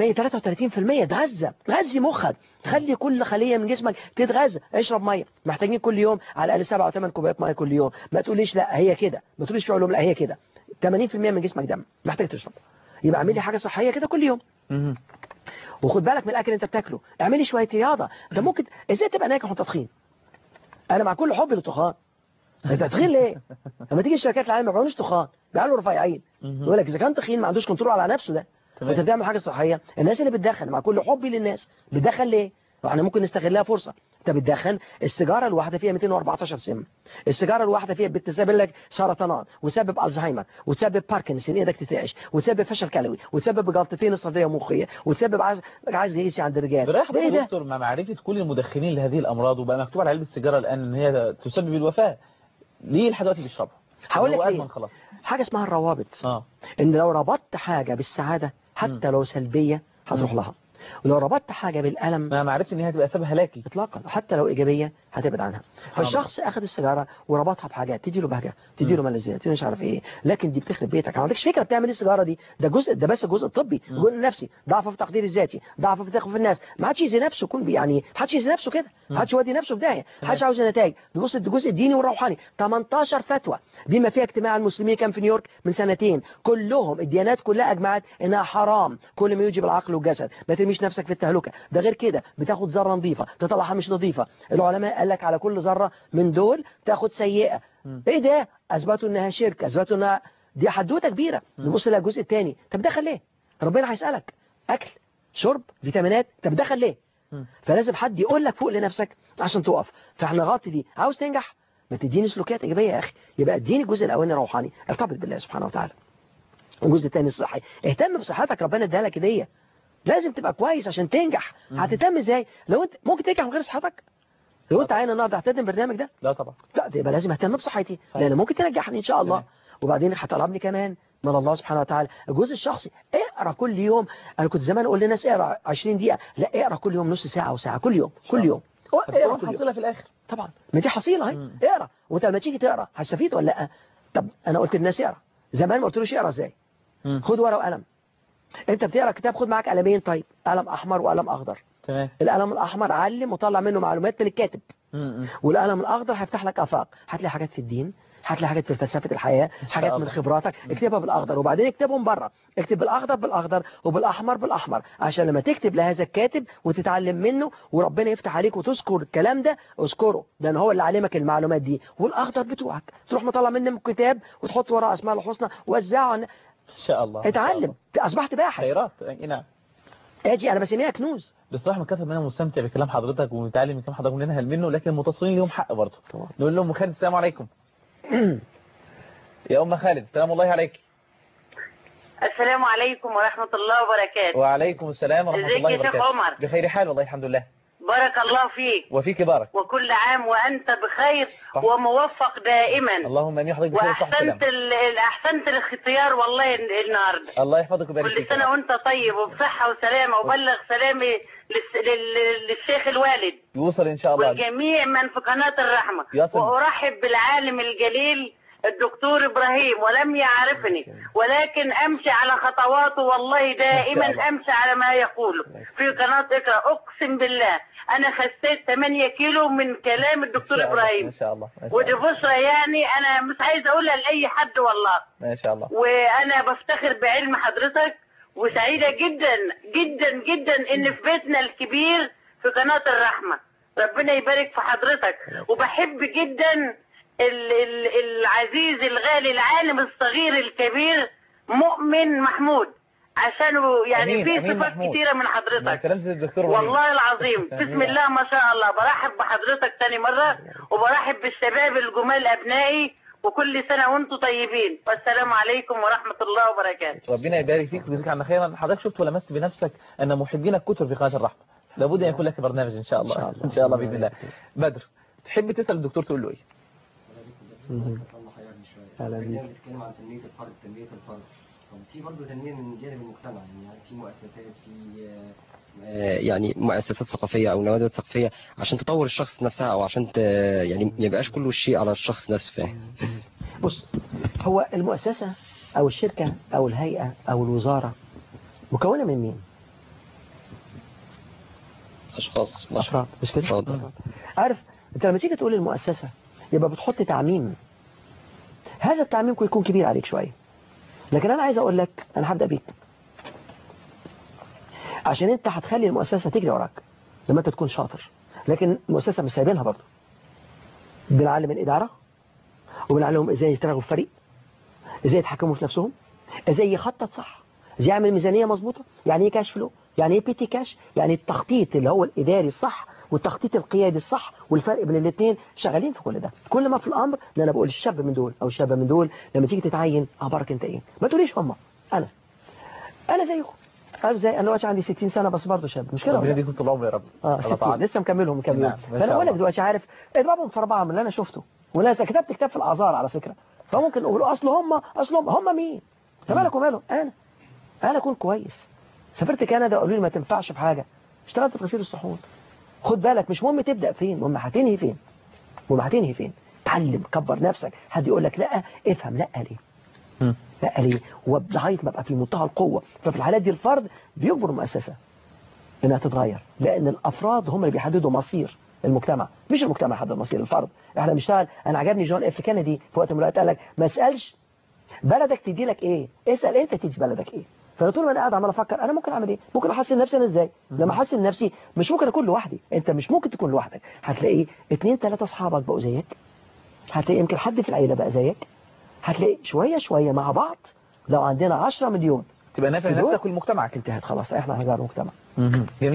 33% تغذى غذي مخك خلي كل خليه من جسمك تتغذى اشرب ميه محتاجين كل يوم على الاقل 7 او 8 كوبايات ميه كل يوم ما تقوليش لا هي كده ما تقوليش في علوم لا هي كده 80% من جسمك دم محتاج تشرب يبقى اعمل لي حاجه صحيه كده كل يوم مم. وخد بالك من الاكل اللي انت بتاكله اعمل لي شويه رياضه ده ممكن ازاي تبقى ناجح وانت تخين انا مع كل حبي للتخان انت تخين ليه لما تيجي الشركات العالميه ما بيعملوش تخان بيعملوا رفيعين مهم. يقول لك اذا كان تخين ما عندوش كنترول على نفسه ده تمام. انت بتعمل حاجه صحيه الناس اللي بتدخن مع كل حبي للناس بتدخن ليه احنا ممكن نستغلها فرصه انت بتدخن السيجاره الواحده فيها 214 سم السيجاره الواحده فيها بتسبب لك سرطانات وتسبب الزهايمر وتسبب باركنسون ايدك تتعش وتسبب فشل كلوي وتسبب جلطتين صدريه مخيه وتسبب عايز عايز يقيسي عند الرجال برايح ده ايه يا ده دكتور مع معرفة كل المدخنين لهذه الأمراض وبقى مكتوب على علبة السيجارة الآن إن هي تسبب الوفاة ليه لحد دلوقتي بيشربها؟ هقول لك هو ليه. أدمن خلاص حاجه اسمها الروابط اه ان لو ربطت حاجه بالسعاده حتى لو سلبيه هتروح مم. لها ولو ربطت حاجه بالالم ما معرفتش إن هي هتبقى سبب هلاكي اطلاقا حتى لو ايجابيه هتبعد عنها فالشخص اخذ السيجاره وربطها بحاجات تدي له بهجه تدي له ملذات تدي له مش عارف ايه لكن دي بتخرب بيتك ما عندكش فكره بتعمل ايه السيجاره دي ده جزء ده بس الجزء الطبي الجزء النفسي ضعف في التقدير الذاتي ضعف في الثقه في الناس ما حدش يزي نفسه يكون بي- يعني ما حدش يزي نفسه كده ما حدش يودي نفسه في داهيه ما حدش عاوز نتائج بص الجزء الديني والروحاني 18 فتوى بما فيها اجتماع المسلمين كان في نيويورك من سنتين كلهم الديانات كلها اجمعت انها حرام كل ما يوجب العقل والجسد ما ترميش نفسك في التهلكه ده غير كده بتاخد ذره نظيفه تطلعها مش نظيفه العلماء قال لك على كل ذره من دول تاخد سيئه ايه ده اثبتوا انها شرك اثبتوا انها دي حدوته كبيره نبص لها الجزء الثاني طب دخل ليه ربنا هيسالك اكل شرب فيتامينات طب دخل ليه مم. فلازم حد يقول لك فوق لنفسك عشان تقف فاحنا غطي دي عاوز تنجح ما تديني سلوكيات ايجابيه يا اخي يبقى اديني الجزء الاولاني روحاني ارتبط بالله سبحانه وتعالى الجزء الثاني الصحي اهتم بصحتك ربنا اداها لك هديه لازم تبقى كويس عشان تنجح هتهتم ازاي لو انت ممكن تنجح من غير صحتك لو انت عاين النهارده هتقدم البرنامج ده لا طبعا لا ده يبقى لازم اهتم بصحتي صحيح. لان ممكن تنجحني ان شاء الله تمام. وبعدين هتطلبني كمان من الله سبحانه وتعالى الجزء الشخصي اقرا كل يوم انا كنت زمان اقول للناس اقرا 20 دقيقه لا اقرا كل يوم نص ساعه او ساعه كل يوم كل يوم اقرا هتكون كل يوم حاصلة في الآخر طبعا ما دي حصيله اهي مم. اقرا وانت لما تيجي تقرا هتستفيد ولا لا طب انا قلت للناس اقرا زمان ما قلتلوش اقرا ازاي مم. خد ورقه وقلم انت بتقرا كتاب خد معاك قلمين طيب قلم احمر وقلم اخضر تمام القلم الاحمر علم وطلع منه معلومات من الكاتب مم. والقلم الاخضر هيفتح لك افاق هتلاقي حاجات في الدين هتلاقي حاجات في فلسفه الحياه شاء حاجات من الله. خبراتك اكتبها بالاخضر وبعدين اكتبهم بره اكتب بالاخضر بالاخضر وبالاحمر بالاحمر عشان لما تكتب لهذا الكاتب وتتعلم منه وربنا يفتح عليك وتذكر الكلام ده اذكره لان هو اللي علمك المعلومات دي والاخضر بتوعك تروح مطلع منه كتاب وتحط وراه اسماء الحسنى وزعه إن شاء الله إن شاء اتعلم الله. اصبحت باحث خيرات أي نعم اجي انا بسميها كنوز بصراحة من كثر ما انا مستمتع بكلام حضرتك ومتعلم من كلام حضرتك وننهل منه لكن المتصلين لهم حق برضه طبعا. نقول لهم خالد السلام عليكم يا ام خالد سلام الله عليك السلام عليكم ورحمة الله وبركاته وعليكم السلام ورحمة ازيك الله يا شيخ وبركاته عمر؟ بخير حال والله الحمد لله بارك الله فيك وفيك بارك وكل عام وأنت بخير صح. وموفق دائما اللهم امين حضرتك بخير وصحة وأحسنت سلام ال- ال- أحسنت الاختيار والله النهاردة الله يحفظك ويبارك كل فيك سنة وأنت طيب وبصحة وسلامة وبلغ سلامي للس- لل- للشيخ الوالد يوصل ان شاء الله وجميع من في قناة الرحمة يصل. وأرحب بالعالم الجليل الدكتور إبراهيم ولم يعرفني ولكن أمشي على خطواته والله دائما الله. أمشي على ما يقوله في قناة اقرأ أقسم بالله أنا خسيت 8 كيلو من كلام إن الدكتور شاء الله. إبراهيم ما شاء الله ما شاء ودي الله بشرى يعني أنا مش عايزة أقولها لأي حد والله ما شاء الله وانا بفتخر بعلم حضرتك وسعيدة جدا جدا جدا ان في بيتنا الكبير في قناة الرحمة ربنا يبارك في حضرتك وبحب جدا ال ال العزيز الغالي العالم الصغير الكبير مؤمن محمود عشانه يعني أمين، في أمين صفات محمود. كتيرة من ما حضرتك كلام سيد الدكتور إبراهيم. والله العظيم أمين. بسم الله ما شاء الله برحب بحضرتك تاني مرة وبرحب بالشباب الجمال أبنائي وكل سنة وانتم طيبين والسلام عليكم ورحمة الله وبركاته ربنا يبارك فيك ويجزيك عنا خيرا حضرتك شفت ولمست بنفسك ان محبينك كتر في قناه الرحمه لابد ان يكون لك برنامج ان شاء الله إن شاء الله. ان شاء الله باذن الله بدر تحب تسال الدكتور تقول له ايه أهلا بيك. بنتكلم عن تنمية الفرد تنمية الفرد طب في برضه تنمية من جانب المجتمع يعني في مؤسسات في آه، يعني مؤسسات ثقافية أو نوادي ثقافية عشان تطور الشخص نفسها أو عشان ت... يعني ما يبقاش كله شيء على الشخص نفسه فاهم بص هو المؤسسة أو الشركة أو الهيئة أو الوزارة مكونة من مين؟ أشخاص بشر أفراد مش كده؟ أفراد. أفراد. عارف أنت لما تيجي تقول المؤسسة يبقى بتحط تعميم هذا التعميم ممكن يكون كبير عليك شوية لكن أنا عايز أقول لك أنا هبدأ بيك عشان أنت هتخلي المؤسسة تجري وراك لما أنت تكون شاطر لكن المؤسسة مش سايبينها برضه بنعلم الإدارة وبنعلمهم إزاي يشتغلوا في فريق ازاي يتحكموا في نفسهم ازاي يخطط صح ازاي يعمل ميزانيه مظبوطه يعني ايه كاش فلو يعني ايه بي تي كاش يعني التخطيط اللي هو الاداري الصح والتخطيط القيادي الصح والفرق بين الاثنين شغالين في كل ده كل ما في الامر ان انا بقول الشاب من دول او الشابه من دول لما تيجي تتعين اخبارك انت ايه ما تقوليش هم انا انا زيكم عارف زي انا دلوقتي عندي 60 سنه بس برضه شاب مش كده ولا ربنا لا؟ يديك طول العمر يا رب اه الله 60 تعالى. لسه مكملهم كام يوم نعم، ما فانا شاء بقول لك الله. دلوقتي عارف اضربهم في اربعه من اللي انا شفته وانا كتبت كتاب في الاعذار على فكره فممكن نقول اصل هم اصل هم هم مين فمالك وماله انا انا اكون كويس سافرت كندا قالوا لي ما تنفعش في حاجه اشتغلت في غسيل الصحون خد بالك مش مهم تبدا فين المهم هتنهي فين المهم هتنهي فين اتعلم كبر نفسك حد يقول لك لا افهم لا ليه مم. لا ليه ولغايه ما ابقى في منتهى القوه ففي الحالات دي الفرد بيجبر المؤسسه انها تتغير لان الافراد هم اللي بيحددوا مصير المجتمع مش المجتمع يحدد مصير الفرد احنا بنشتغل انا عجبني جون اف كينيدي في وقت من الاوقات قال لك ما اسالش بلدك تدي لك ايه اسال انت تدي بلدك ايه فانا طول ما انا قاعد عمال افكر انا ممكن اعمل ايه ممكن احسن نفسي انا ازاي لما احسن نفسي مش ممكن اكون لوحدي انت مش ممكن تكون لوحدك هتلاقي اتنين تلاته اصحابك بقوا زيك هتلاقي يمكن حد في العيله بقى زيك هتلاقي شويه شويه مع بعض لو عندنا 10 مليون تبقى نافع في دول؟ لنفسك ولمجتمعك انتهت خلاص احنا هنجار المجتمع مهم. جميل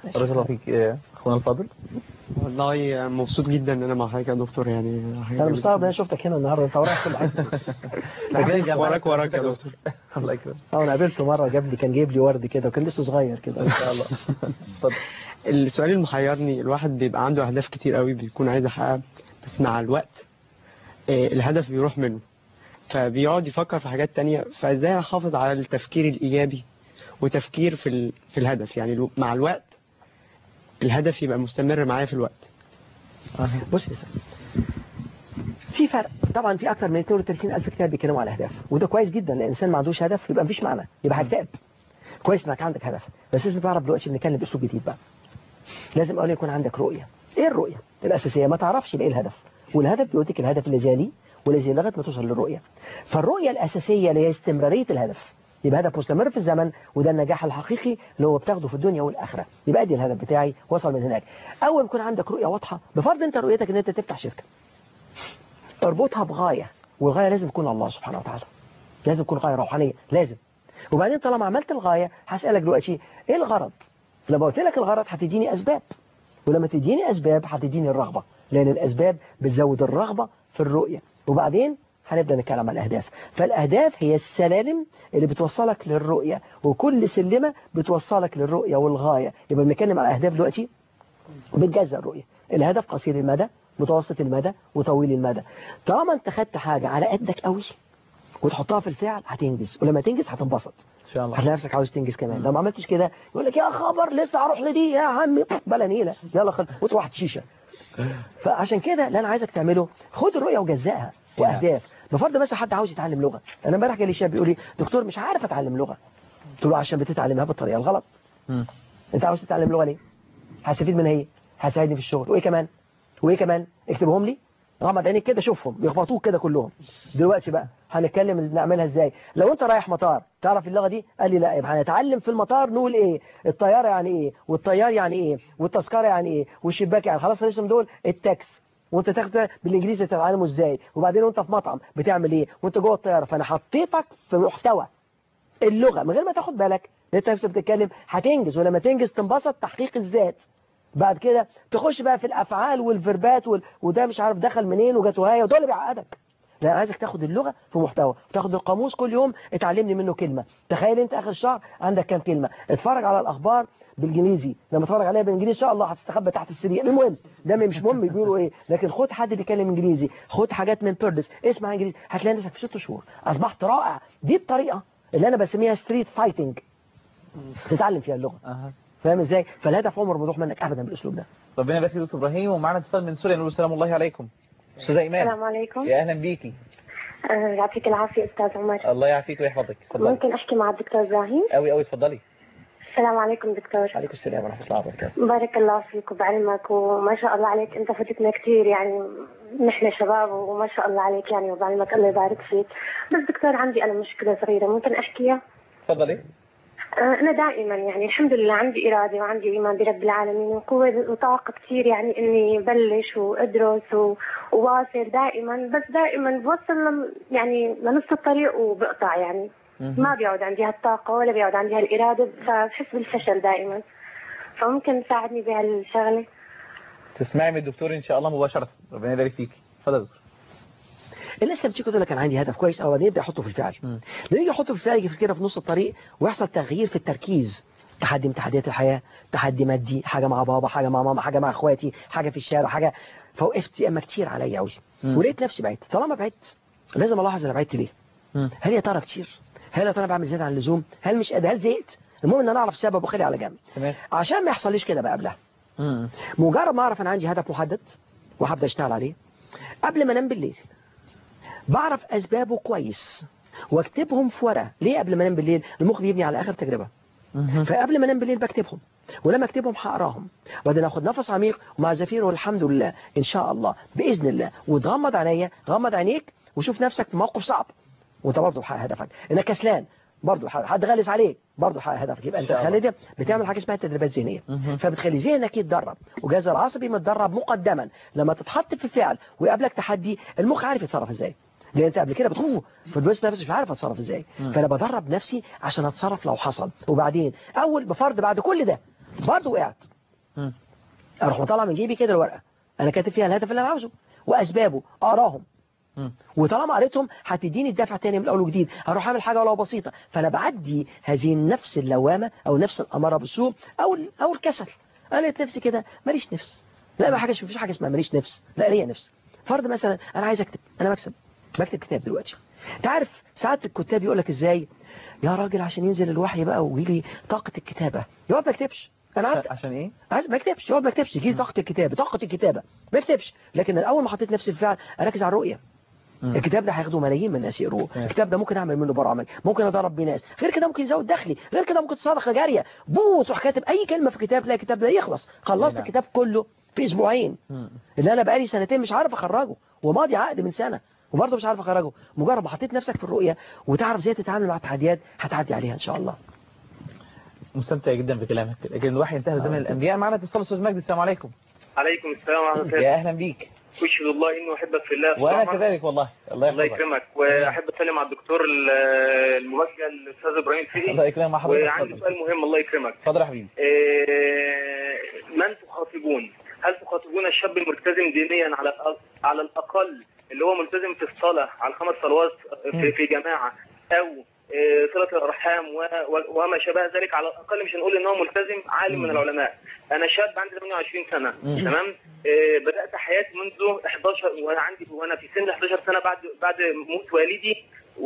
بارك الله فيك آه، اخونا الفاضل والله مبسوط جدا ان انا مع حضرتك يا دكتور يعني حاجة انا مستغرب ان انا شفتك هنا النهارده انت وراك كل حاجه جميلة. وراك وراك يا دكتور الله يكرمك اه انا قابلته مره جاب لي كان جايب لي ورد كده وكان لسه صغير كده ان شاء الله اتفضل السؤال اللي محيرني الواحد بيبقى عنده اهداف كتير قوي بيكون عايز يحققها بس مع الوقت آه، الهدف بيروح منه فبيقعد يفكر في حاجات تانية فازاي احافظ على التفكير الايجابي وتفكير في ال... في الهدف يعني الو- مع الوقت الهدف يبقى مستمر معايا في الوقت بص يا سيدي في فرق طبعا في اكتر من 32 الف كتاب بيتكلموا على الاهداف وده كويس جدا لان الانسان ما عندوش هدف يبقى مفيش معنى يبقى هكتئب كويس انك عندك هدف بس لازم تعرف دلوقتي بنتكلم باسلوب جديد بقى لازم اول يكون عندك رؤيه ايه الرؤيه الاساسيه ما تعرفش يبقى ايه الهدف والهدف بيوديك الهدف اللي زالي والذي لغايه ما توصل للرؤيه فالرؤيه الاساسيه اللي هي استمراريه الهدف يبقى هدف مستمر في الزمن وده النجاح الحقيقي اللي هو بتاخده في الدنيا والاخره يبقى دي الهدف بتاعي وصل من هناك اول ما يكون عندك رؤيه واضحه بفرض انت رؤيتك ان انت تفتح شركه اربطها بغايه والغايه لازم تكون الله سبحانه وتعالى لازم تكون غايه روحانيه لازم وبعدين طالما عملت الغايه هسالك دلوقتي ايه الغرض لما قلت لك الغرض هتديني اسباب ولما تديني اسباب هتديني الرغبه لان الاسباب بتزود الرغبه في الرؤيه وبعدين هنبدا نتكلم عن الاهداف فالاهداف هي السلالم اللي بتوصلك للرؤيه وكل سلمه بتوصلك للرؤيه والغايه يبقى بنتكلم على الاهداف دلوقتي بتجزأ الرؤيه الهدف قصير المدى متوسط المدى وطويل المدى طالما انت خدت حاجه على قدك قوي وتحطها في الفعل هتنجز ولما تنجز هتنبسط ان شاء الله هتلاقي نفسك عاوز تنجز كمان لو ما عملتش كده يقول لك يا خبر لسه هروح لدي يا عمي بلا نيله يلا خل وتروح شيشه فعشان كده اللي انا عايزك تعمله خد الرؤيه وجزئها واهداف بفرض مثلا حد عاوز يتعلم لغه انا امبارح جالي شاب بيقول لي دكتور مش عارف اتعلم لغه قلت له عشان بتتعلمها بالطريقه الغلط مم. انت عاوز تتعلم لغه ليه هستفيد منها ايه هتساعدني في الشغل وايه كمان وايه كمان اكتبهم لي غمض عينيك كده شوفهم يخبطوك كده كلهم دلوقتي بقى هنتكلم نعملها ازاي لو انت رايح مطار تعرف اللغه دي قال لي لا يبقى هنتعلم في المطار نقول ايه الطياره يعني ايه والطيار يعني ايه والتذكره يعني ايه والشباك يعني خلاص الاسم دول التاكس وانت تاخد بالانجليزي تتعلمه ازاي وبعدين وانت في مطعم بتعمل ايه وانت جوه الطياره فانا حطيتك في محتوى اللغه من غير ما تاخد بالك انت نفسك بتتكلم هتنجز ولما تنجز تنبسط تحقيق الذات بعد كده تخش بقى في الافعال والفيربات وال... وده مش عارف دخل منين وجات وهايه وده اللي بيعقدك لا انا عايزك تاخد اللغه في محتوى تاخد القاموس كل يوم اتعلمني منه كلمه تخيل انت اخر الشهر عندك كام كلمه اتفرج على الاخبار بالانجليزي لما تتفرج عليها بالانجليزي ان شاء الله هتستخبى تحت السرير المهم ده مش مهم بيقولوا ايه لكن خد حد بيتكلم انجليزي خد حاجات من بيردس اسمع انجليزي هتلاقي نفسك في ست شهور اصبحت رائع دي الطريقه اللي انا بسميها ستريت فايتنج تتعلم فيها اللغه أها. فاهم ازاي فالهدف عمره ما يروح منك ابدا بالاسلوب ده ربنا يبارك فيك دكتور ابراهيم ومعنا اتصال من سوريا نقول السلام الله عليكم استاذه ايمان السلام عليكم يا اهلا بيكي آه، يعطيك العافية أستاذ عمر الله يعافيك ويحفظك اتفضلي ممكن أحكي مع الدكتور إبراهيم قوي قوي اتفضلي السلام عليكم دكتور عليكم السلام ورحمه الله وبركاته بارك الله فيك وبعلمك وما شاء الله عليك أنت فتتنا كثير يعني نحن شباب وما شاء الله عليك يعني وبعلمك الله يبارك فيك بس دكتور عندي أنا مشكلة صغيرة ممكن أحكيها اتفضلي آه، أنا دائما يعني الحمد لله عندي إرادة وعندي إيمان برب العالمين وقوة وطاقة كثير يعني إني بلش وأدرس و- وواصل دائما بس دائما بوصل لم- يعني لنص الطريق وبقطع يعني ما بيعود عندي هالطاقة ولا بيعود عندي هالإرادة فبحس بالفشل دائما فممكن تساعدني بهالشغلة تسمعي من الدكتور ان شاء الله مباشره ربنا يبارك فيك اتفضل يا دكتور. الناس لما بتيجي تقول لك انا عندي هدف كويس او يبدا يحطه في الفعل مم. لما يجي يحطه في الفعل يجي في كده في نص الطريق ويحصل تغيير في التركيز تحدي من تحديات الحياه تحدي مادي حاجه مع بابا حاجه مع ماما حاجه مع اخواتي حاجه في الشارع حاجه فوقفت يا اما كتير عليا قوي مم. ولقيت نفسي بعدت طالما بعدت لازم الاحظ انا بعدت ليه مم. هل يا ترى كتير هل يا ترى بعمل زياده عن اللزوم هل مش قادر هل زهقت المهم ان انا اعرف السبب واخلي على جنب تمام عشان ما يحصليش كده بقى قبلها مم. مجرد ما اعرف انا عندي هدف محدد وهبدا اشتغل عليه قبل ما انام بالليل بعرف اسبابه كويس واكتبهم في ورقه ليه قبل ما انام بالليل المخ بيبني على اخر تجربه مم. فقبل ما انام بالليل بكتبهم ولما اكتبهم هقراهم وبعدين اخد نفس عميق ومع زفير والحمد لله ان شاء الله باذن الله وتغمض عينيا غمض عينيك وشوف نفسك في موقف صعب وانت برضه بحقق هدفك انك كسلان برضه حد غلس عليك برضه حقق هدفك يبقى إن انت شاء الله. خالد بتعمل حاجه اسمها تدريبات ذهنيه مهم. فبتخلي ذهنك يتدرب وجهاز العصبي متدرب مقدما لما تتحط في الفعل ويقابلك تحدي المخ عارف يتصرف ازاي لان انت قبل كده بتخوفه فبتبص نفسك مش عارف اتصرف ازاي فانا بدرب نفسي عشان اتصرف لو حصل وبعدين اول بفرض بعد كل ده برضه وقعت مم. اروح مطلع من جيبي كده الورقه انا كاتب فيها الهدف اللي انا عاوزه واسبابه اقراهم مم. وطالما قريتهم هتديني الدفع تاني من الاول وجديد هروح اعمل حاجه ولو بسيطه فانا بعدي هذه النفس اللوامه او نفس الاماره بالسوء او ال- او الكسل انا لقيت نفسي كده ماليش نفس لا ما حاجه مفيش حاجه اسمها ماليش نفس لا ليا نفس فرض مثلا انا عايز اكتب انا بكسب بكتب كتاب دلوقتي انت عارف ساعات الكتاب يقول لك ازاي يا راجل عشان ينزل الوحي بقى ويجي طاقه الكتابه يقعد ما يكتبش انا عارف عشان ايه عايز ما اكتبش يقعد ما اكتبش يجي طاقه الكتابه طاقه الكتابه ما اكتبش لكن اول ما حطيت نفسي في الفعل اركز على الرؤيه مم. الكتاب ده هياخده ملايين من الناس يقروه مم. الكتاب ده ممكن اعمل منه برامج ممكن ادرب بيه ناس غير كده ممكن يزود دخلي غير كده ممكن صدقه جاريه بوت تروح كاتب اي كلمه في كتاب تلاقي الكتاب ده يخلص خلصت نعم. الكتاب كله في اسبوعين مم. اللي انا بقالي سنتين مش عارف اخرجه وماضي عقد من سنه وبرضه مش عارف اخرجه مجرد ما حطيت نفسك في الرؤيه وتعرف ازاي تتعامل مع التحديات هتعدي عليها ان شاء الله مستمتع جدا بكلامك لكن الوحي انتهى بزمن الانبياء معنا اتصال استاذ مجدي السلام عليكم عليكم السلام ورحمة الله يا اهلا بيك أشهد الله إني أحبك في الله وانا طبعاً. كذلك والله الله الله يحفظك يكرمك وأحب أسلم على الدكتور ال- الموجه الأستاذ إبراهيم الله فقي يكرمك مع حضرتك وعندي اتفضل. سؤال مهم الله يكرمك اتفضل يا حبيبي إيه، من تخاطبون؟ هل تخاطبون الشاب الملتزم دينيا على الأ- على الأقل اللي هو ملتزم في الصلاة على الخمس صلوات في, في جماعة أو إيه، صلة الأرحام و- و- وما شابه ذلك على الأقل مش هنقول إن هو ملتزم عالم من العلماء أنا شاب عندي 28 سنة مم. تمام إيه، بدأت حياتي منذ 11 وأنا عندي وأنا في سن 11 سنة بعد بعد موت والدي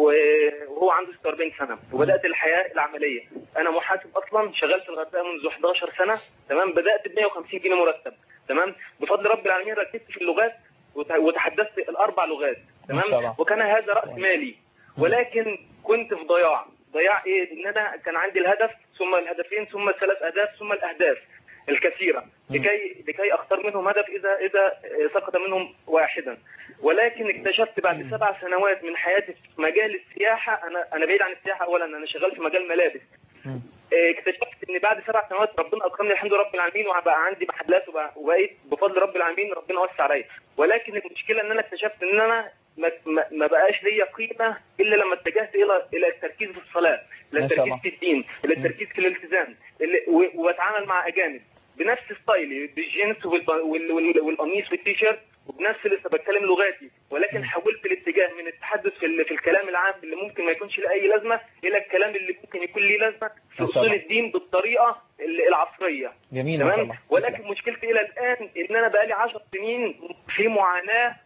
وهو عنده 46 سنة وبدأت الحياة العملية أنا محاسب أصلا شغال في الغردقة منذ 11 سنة تمام بدأت ب 150 جنيه مرتب تمام بفضل رب العالمين ركزت في اللغات وت- وتحدثت الأربع لغات ما شاء الله. تمام وكان هذا رأس مالي ولكن كنت في ضياع ضياع إيه إن أنا كان عندي الهدف ثم الهدفين ثم الثلاث أهداف ثم الأهداف الكثيرة لكي لكي أختار منهم هدف إذا إذا سقط منهم واحدا ولكن اكتشفت بعد سبع سنوات من حياتي في مجال السياحة أنا أنا بعيد عن السياحة أولا أنا شغال في مجال ملابس مم. إيه، اكتشفت ان بعد سبع سنوات ربنا اكرمني الحمد لله رب العالمين وبقى عندي محلات وبقى- وبقيت بفضل رب العالمين ربنا وسع عليا ولكن المشكله ان انا اكتشفت ان انا ما, ما, ما بقاش ليا قيمه الا لما اتجهت الى الى التركيز في الصلاه الى ما شاء التركيز الله. في الدين الى التركيز في الالتزام اللي- و- واتعامل مع اجانب بنفس ستايلي بالجينز والب- وال- وال- والقميص والتيشيرت وبنفس لسه بتكلم لغاتي ولكن حولت الاتجاه من التحدث في, ال- في الكلام العام اللي ممكن ما يكونش له اي لازمه الى الكلام اللي ممكن يكون ليه لازمه في ما شاء اصول الله. الدين بالطريقه ال- العصريه جميل ما شاء تمام الله ولكن مشكلتي الى الان ان انا بقالي 10 سنين في معاناه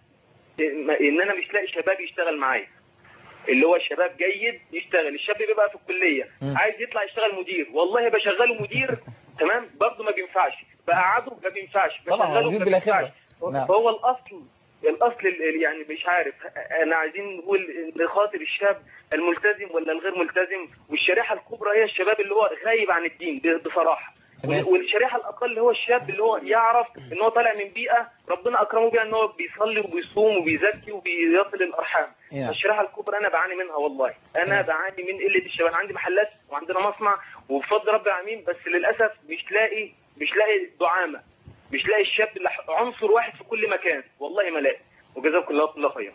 ان انا مش لاقي شباب يشتغل معايا اللي هو الشباب جيد يشتغل الشاب بيبقى في الكليه مم. عايز يطلع يشتغل مدير والله بشغله مدير تمام برضه ما بينفعش بقعده ما بينفعش طبعا بشغله مدير ما بلا بينفعش خبرة. نعم. فهو الاصل الاصل ال- يعني مش عارف انا عايزين نقول نخاطب الشاب الملتزم ولا الغير ملتزم والشريحه الكبرى هي الشباب اللي هو غايب عن الدين ب- بصراحه تمام. والشريحه الاقل هو الشاب اللي هو يعرف ان هو طالع من بيئه ربنا اكرمه بيها ان هو بيصلي وبيصوم وبيزكي وبيصل الارحام نعم. الشريحه الكبرى انا بعاني منها والله انا نعم. بعاني من قله الشباب أنا عندي محلات وعندنا مصنع وبفضل رب العالمين بس للاسف مش لاقي مش لاقي دعامه مش لاقي الشاب اللي ح- عنصر واحد في كل مكان والله ما لاقي وجزاكم الله كل خير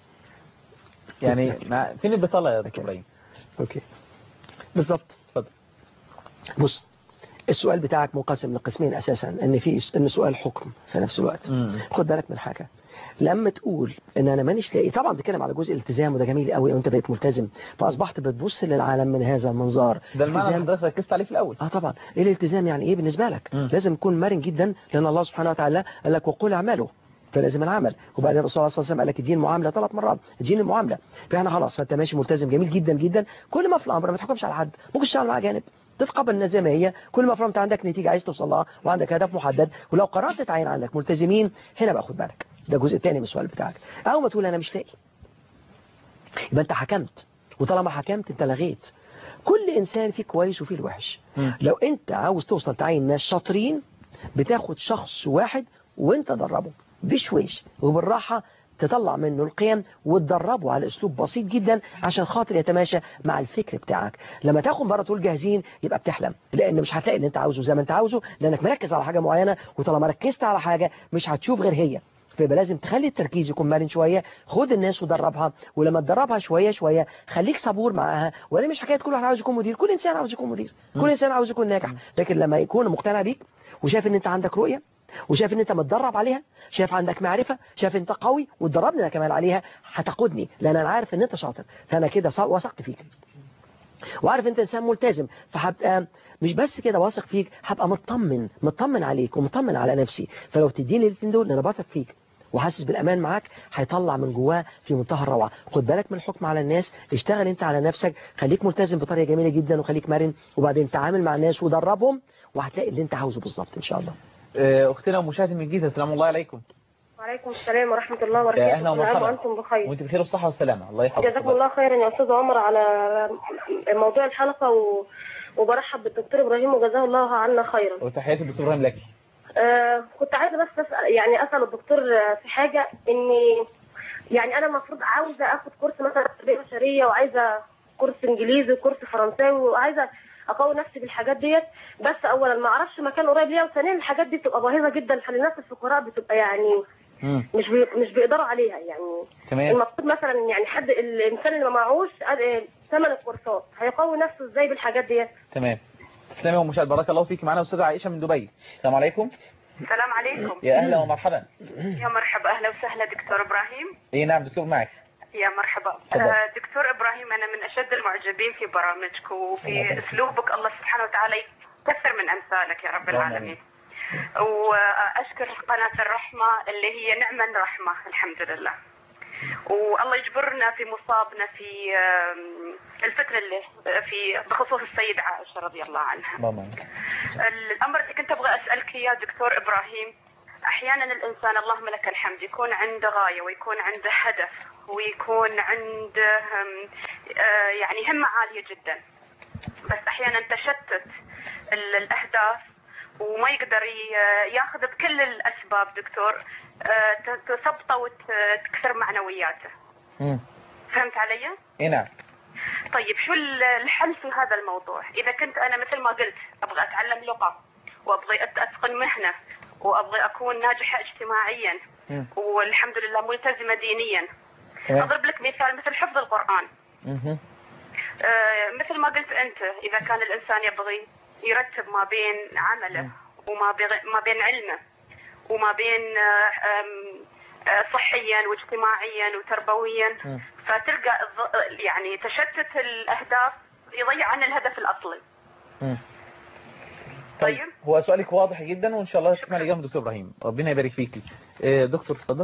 يعني مع... فين البطاله يا دكتور ابراهيم اوكي بالظبط اتفضل بص السؤال بتاعك منقسم لقسمين اساسا ان في ان سؤال حكم في نفس الوقت مم. خد بالك من حاجه لما تقول ان انا مانيش لاقي طبعا بتتكلم على جزء الالتزام وده جميل قوي وانت بقيت ملتزم فاصبحت بتبص للعالم من هذا المنظار ده المعنى اللي التزام- حضرتك ركزت عليه في الاول اه طبعا ايه الالتزام يعني ايه بالنسبه لك مم. لازم تكون مرن جدا لان الله سبحانه وتعالى قال لك وقل اعملوا فلازم العمل وبعدين الرسول صلى الله عليه وسلم قال لك الدين معامله ثلاث مرات الدين المعامله فاحنا خلاص فانت ماشي ملتزم جميل جدا جدا كل ما في الامر ما تحكمش على حد ممكن تشتغل مع جانب تتقبل الناس زي ما هي كل ما في الأمر انت عندك نتيجه عايز توصل لها وعندك هدف محدد ولو قررت تعين عندك ملتزمين هنا بقى خد بالك ده الجزء الثاني من السؤال بتاعك اول ما تقول انا مش لاقي يبقى انت حكمت وطالما حكمت انت لغيت كل انسان فيه كويس وفيه الوحش مم. لو انت عاوز توصل تعين ناس شاطرين بتاخد شخص واحد وانت دربه بشويش وبالراحة تطلع منه القيم وتدربه على اسلوب بسيط جدا عشان خاطر يتماشى مع الفكر بتاعك لما تاخد بره تقول جاهزين يبقى بتحلم لان مش هتلاقي اللي انت عاوزه زي ما انت عاوزه لانك مركز على حاجة معينة وطالما ركزت على حاجة مش هتشوف غير هي فيبقى لازم تخلي التركيز يكون مرن شويه خد الناس ودربها ولما تدربها شويه شويه خليك صبور معاها ولا مش حكايه كل واحد عاوز يكون مدير كل انسان عاوز يكون مدير كل انسان عاوز يكون ناجح لكن لما يكون مقتنع بيك وشايف ان انت عندك رؤيه وشايف ان انت متدرب عليها شايف عندك معرفة شايف انت قوي واتدربنا أنا كمان عليها هتقودني لان انا عارف ان انت شاطر فانا كده ص- وثقت فيك وعارف انت انسان ملتزم فهبقى مش بس كده واثق فيك هبقى مطمن مطمن عليك ومطمن على نفسي فلو تديني الاثنين دول انا بثق فيك وحاسس بالامان معاك هيطلع من جواه في منتهى الروعه خد بالك من الحكم على الناس اشتغل انت على نفسك خليك ملتزم بطريقه جميله جدا وخليك مرن وبعدين تعامل مع الناس ودربهم وهتلاقي اللي انت عاوزه بالظبط ان شاء الله آه، اختنا ام شاهد من الجيزه السلام الله عليكم وعليكم السلام ورحمة الله يا وبركاته اهلا كل عام ومرحبا وأنتم بخير وانت بخير والصحه والسلامه الله يحفظك جزاكم الله خيرا يا أستاذ عمر على موضوع الحلقة و... وبرحب بالدكتور إبراهيم وجزاه الله عنا خيرا وتحياتي الدكتور ابراهيم لك آه كنت عايزة بس أسأل يعني أسأل الدكتور آه، في حاجة إني يعني أنا المفروض عاوزة آخد كورس مثلا تربية بشرية وعايزة كورس إنجليزي وكورس فرنساوي وعايزة أقوي نفسي بالحاجات ديت بس أولا ما أعرفش مكان قريب ليها وثانيا الحاجات دي بتبقى باهظة جدا فالناس الفقراء بتبقى يعني مش بي... مش بيقدروا عليها يعني تمام المفروض مثلا يعني حد الانسان اللي ما معهوش آه، ثمن الكورسات هيقوي نفسه ازاي بالحاجات ديت تمام تسلمي يا ام شهد بارك الله فيك معانا استاذه عائشه من دبي السلام عليكم السلام عليكم يا اهلا ومرحبا يا مرحبا اهلا وسهلا دكتور ابراهيم اي نعم دكتور معك يا مرحبا تفضل. آه، دكتور ابراهيم انا من اشد المعجبين في برامجك وفي اسلوبك الله سبحانه وتعالى يكثر من امثالك يا رب اللهم العالمين واشكر قناه الرحمه اللي هي نعما رحمه الحمد لله والله يجبرنا في مصابنا في آم، الفتنه اللي في بخصوص السيده عائشه رضي الله عنها اللهم الامر اللي كنت ابغى اسالك اياه دكتور ابراهيم احيانا الانسان اللهم لك الحمد يكون عنده غايه ويكون عنده هدف ويكون عنده هم، آه، يعني همه عاليه جدا بس احيانا تشتت ال- الاهداف وما يقدر ي- ياخذ بكل الاسباب دكتور آه، ت- تثبطه وتكسر معنوياته مم. فهمت علي؟ اي نعم طيب شو ال- الحل في هذا الموضوع؟ إذا كنت أنا مثل ما قلت أبغى أتعلم لغة وأبغى أت- أتقن مهنة وأبغى أكون ناجحة اجتماعيا مم. والحمد لله ملتزمة دينيا تمام. أضرب لك مثال مثل حفظ القرآن مهم. آه، مثل ما قلت أنت إذا كان الإنسان يبغي يرتب ما بين عمله وما بغ- ما بين علمه وما بين آه، آم، آه، صحيا واجتماعيا وتربويا مم. فتلقى الض- يعني تشتت الأهداف يضيع عن الهدف الأصلي مم. طيب هو سؤالك واضح جدا وان شاء الله تسمع الاجابه من دكتور ابراهيم ربنا يبارك فيكي آه، دكتور اتفضل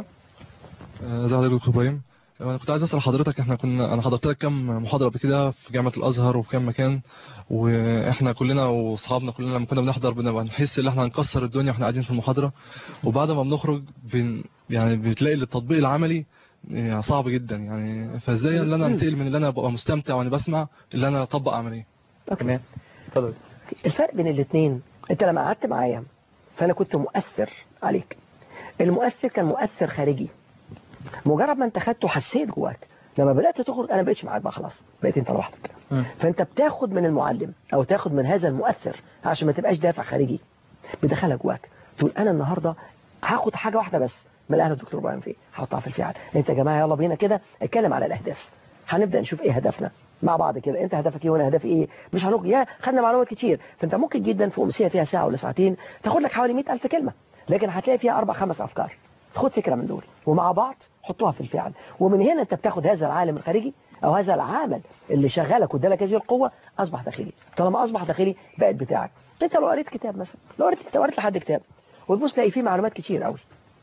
آه، ازي حضرتك دكتور ابراهيم انا كنت عايز اسال حضرتك احنا كنا انا حضرت لك كام محاضره قبل كده في جامعه الازهر وفي كام مكان واحنا كلنا واصحابنا كلنا لما كنا بنحضر بنبقى نحس ان احنا هنكسر الدنيا واحنا قاعدين في المحاضره وبعد ما بنخرج بن يعني بتلاقي التطبيق العملي يعني صعب جدا يعني فازاي ان انا انتقل من اللي انا ببقى مستمتع وانا بسمع اللي انا اطبق عملي تمام اتفضل الفرق بين الاثنين انت لما قعدت معايا فانا كنت مؤثر عليك المؤثر كان مؤثر خارجي مجرد ما انت خدته حسيت جواك لما بدات تخرج انا ما بقتش معاك بقى خلاص بقيت انت لوحدك فانت بتاخد من المعلم او تاخد من هذا المؤثر عشان ما تبقاش دافع خارجي بدخلها جواك تقول انا النهارده هاخد حاجه واحده بس من اللي قالها الدكتور ابراهيم فيه هحطها في الفعل انت يا جماعه يلا بينا كده اتكلم على الاهداف هنبدا نشوف ايه هدفنا مع بعض كده انت هدفك ايه وانا هدفي ايه مش هنقول يا خدنا معلومات كتير فانت ممكن جدا في امسيه فيها ساعه ولا ساعتين تاخد لك حوالي 100000 كلمه لكن هتلاقي فيها اربع خمس افكار خد فكره من دول ومع بعض حطوها في الفعل ومن هنا انت بتاخد هذا العالم الخارجي او هذا العامل اللي شغالك وادالك هذه القوه اصبح داخلي طالما اصبح داخلي بقت بتاعك انت لو قريت كتاب مثلا لو قريت كتاب قريت لحد كتاب وتبص تلاقي فيه معلومات كتير قوي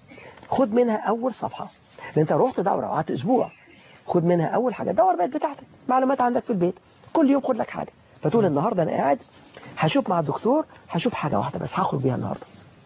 خد منها اول صفحه لان انت رحت دوره وقعدت اسبوع خد منها اول حاجه دور بقت بتاعتك معلومات عندك في البيت كل يوم خد لك حاجه فتقول النهارده انا قاعد هشوف مع الدكتور هشوف حاجه واحده بس هخرج بيها النهارده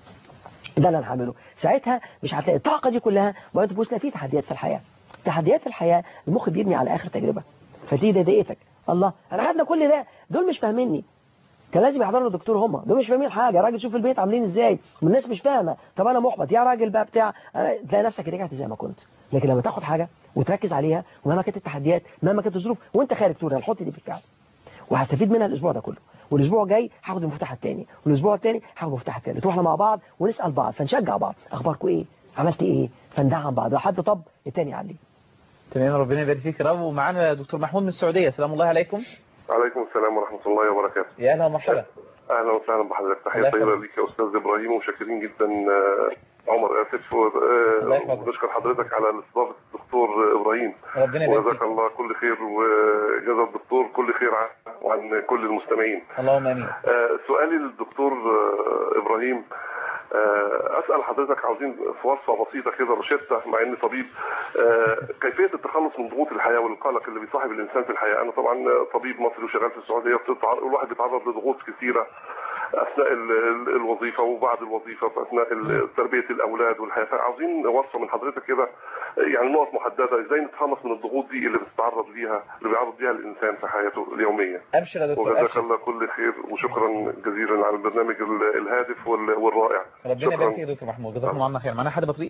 ده اللي انا هعمله ساعتها مش هتلاقي الطاقه دي كلها وانت تبص تلاقي في تحديات في الحياه تحديات الحياه المخ بيبني على اخر تجربه فتيجي ده ضايقتك الله انا خدنا كل ده دول مش فاهميني كان لازم يحضروا الدكتور هم دول مش فاهمين حاجه راجل شوف البيت عاملين ازاي والناس مش فاهمه طب انا محبط يا راجل بقى بتاع أنا- تلاقي نفسك رجعت زي ما كنت لكن لما تاخد حاجه وتركز عليها ومهما كانت التحديات مهما كانت الظروف وانت خارج تقول انا هحط دي في الفعل وهستفيد منها الاسبوع ده كله والاسبوع الجاي هاخد المفتاح الثاني والاسبوع الثاني هاخد المفتاح الثالث واحنا مع بعض ونسال بعض فنشجع بعض اخباركم ايه عملت ايه فندعم بعض لو حد طب التاني يعليه تمام ربنا يبارك فيك يا رب ومعانا دكتور محمود من السعوديه سلام الله عليكم عليكم السلام ورحمة الله وبركاته يا اهلا ومرحبا أهلا وسهلا بحضرتك الله تحية يحفظك. طيبة ليك يا أستاذ إبراهيم وشاكرين جدا آه، عمر آسف و- آه، ونشكر حضرتك على استضافة الدكتور إبراهيم ربنا يبارك وجزاك الله كل خير وجزا الدكتور كل خير عن- وعن كل المستمعين اللهم امين آه، سؤالي للدكتور آه، إبراهيم آه، أسأل حضرتك عاوزين في وصفة بسيطة كده روشتة مع إني طبيب آه، كيفية التخلص من ضغوط الحياة والقلق اللي بيصاحب الإنسان في الحياة أنا طبعا طبيب مصري وشغال في السعودية بتتعرض الواحد بيتعرض لضغوط كثيرة أثناء ال- ال- الوظيفة وبعد الوظيفة في أثناء ال- تربية الأولاد والحياة فعاوزين وصفة من حضرتك كده يعني نقط محددة إزاي نتخلص من الضغوط دي اللي بتتعرض ليها اللي بيعرض ليها الإنسان في حياته اليومية ابشر يا دكتور وجزاك ابشر الله كل خير وشكرا جزيلا على البرنامج ال- الهادف وال- والرائع ربنا يبارك فيك يا دكتور محمود جزاكم الله عنا خير معانا حد بطريق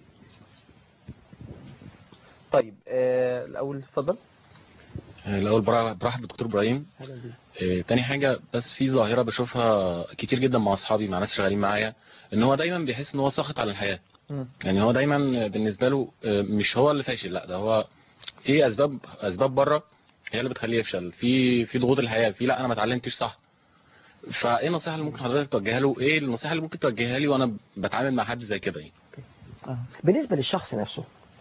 طيب آه، الاول اتفضل الاول برا- برحب بالدكتور ابراهيم آه، تاني حاجه بس في ظاهره بشوفها كتير جدا مع اصحابي مع ناس شغالين معايا ان هو دايما بيحس ان هو ساخط على الحياه مم. يعني هو دايما بالنسبه له آه، مش هو اللي فاشل لا ده هو في اسباب اسباب بره هي اللي بتخليه يفشل في في ضغوط الحياه في لا انا ما اتعلمتش صح فايه النصيحه اللي ممكن حضرتك توجهها له ايه النصيحه اللي ممكن توجهها لي وانا بتعامل مع حد زي كده يعني بالنسبة للشخص نفسه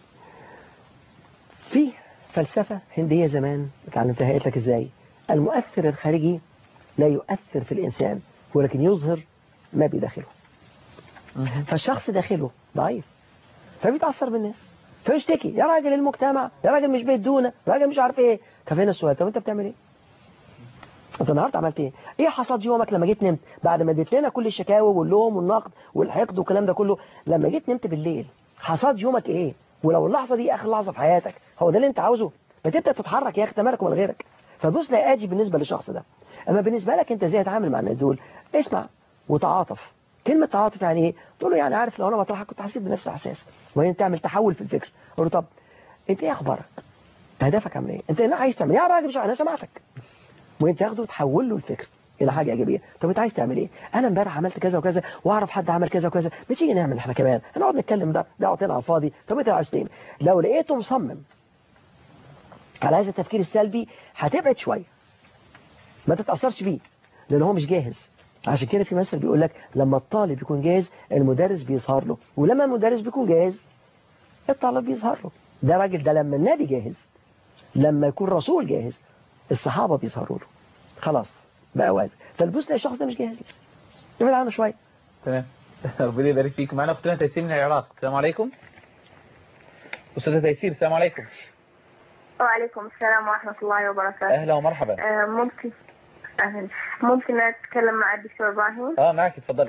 في فلسفة هندية زمان اتعلمتها قالت لك ازاي المؤثر الخارجي لا يؤثر في الإنسان ولكن يظهر ما بداخله فالشخص داخله ضعيف فبيتأثر بالناس فيشتكي يا راجل المجتمع يا راجل مش بيدونا يا راجل مش عارف ايه طب هنا السؤال طب انت بتعمل ايه انت النهارده عملت ايه ايه حصاد يومك لما جيت نمت بعد ما اديت لنا كل الشكاوى واللوم والنقد والحقد والكلام ده كله لما جيت نمت بالليل حصاد يومك ايه ولو اللحظه دي اخر لحظه في حياتك هو ده اللي انت عاوزه ما تبدا تتحرك يا اخي مالك ومال غيرك فبص لا اجي بالنسبه للشخص ده اما بالنسبه لك انت ازاي تتعامل مع الناس دول اسمع وتعاطف كلمه تعاطف يعني ايه تقول له يعني عارف لو انا مطرحك كنت حسيت بنفس الاحساس وهي تعمل تحول في الفكر قول له طب انت ايه اخبارك هدفك عامل ايه انت هنا عايز تعمل ايه يا راجل مش انا سمعتك وانت تاخده وتحول له الفكر الى حاجه ايجابيه طب انت عايز تعمل ايه انا امبارح عملت كذا وكذا واعرف حد عمل كذا وكذا ما تيجي نعمل احنا كمان هنقعد نتكلم ده ده وقتنا على الفاضي طب انت عايز تعمل لو لقيته مصمم على هذا التفكير السلبي هتبعد شويه ما تتاثرش بيه لان هو مش جاهز عشان كده في مثل بيقول لك لما الطالب يكون جاهز المدرس بيظهر له ولما المدرس بيكون جاهز الطالب بيظهر له ده راجل ده لما النبي جاهز لما يكون رسول جاهز الصحابة بيظهروا له خلاص بقى واجب فالبوس الشخص ده مش جاهز لسه ابعد عنه شوية تمام ربنا يبارك فيك معانا اختنا تيسير من العراق السلام عليكم استاذه تيسير السلام عليكم وعليكم السلام ورحمة الله وبركاته اهلا ومرحبا آه ممكن أهلا ممكن أتكلم مع الدكتور إبراهيم اه معك اتفضلي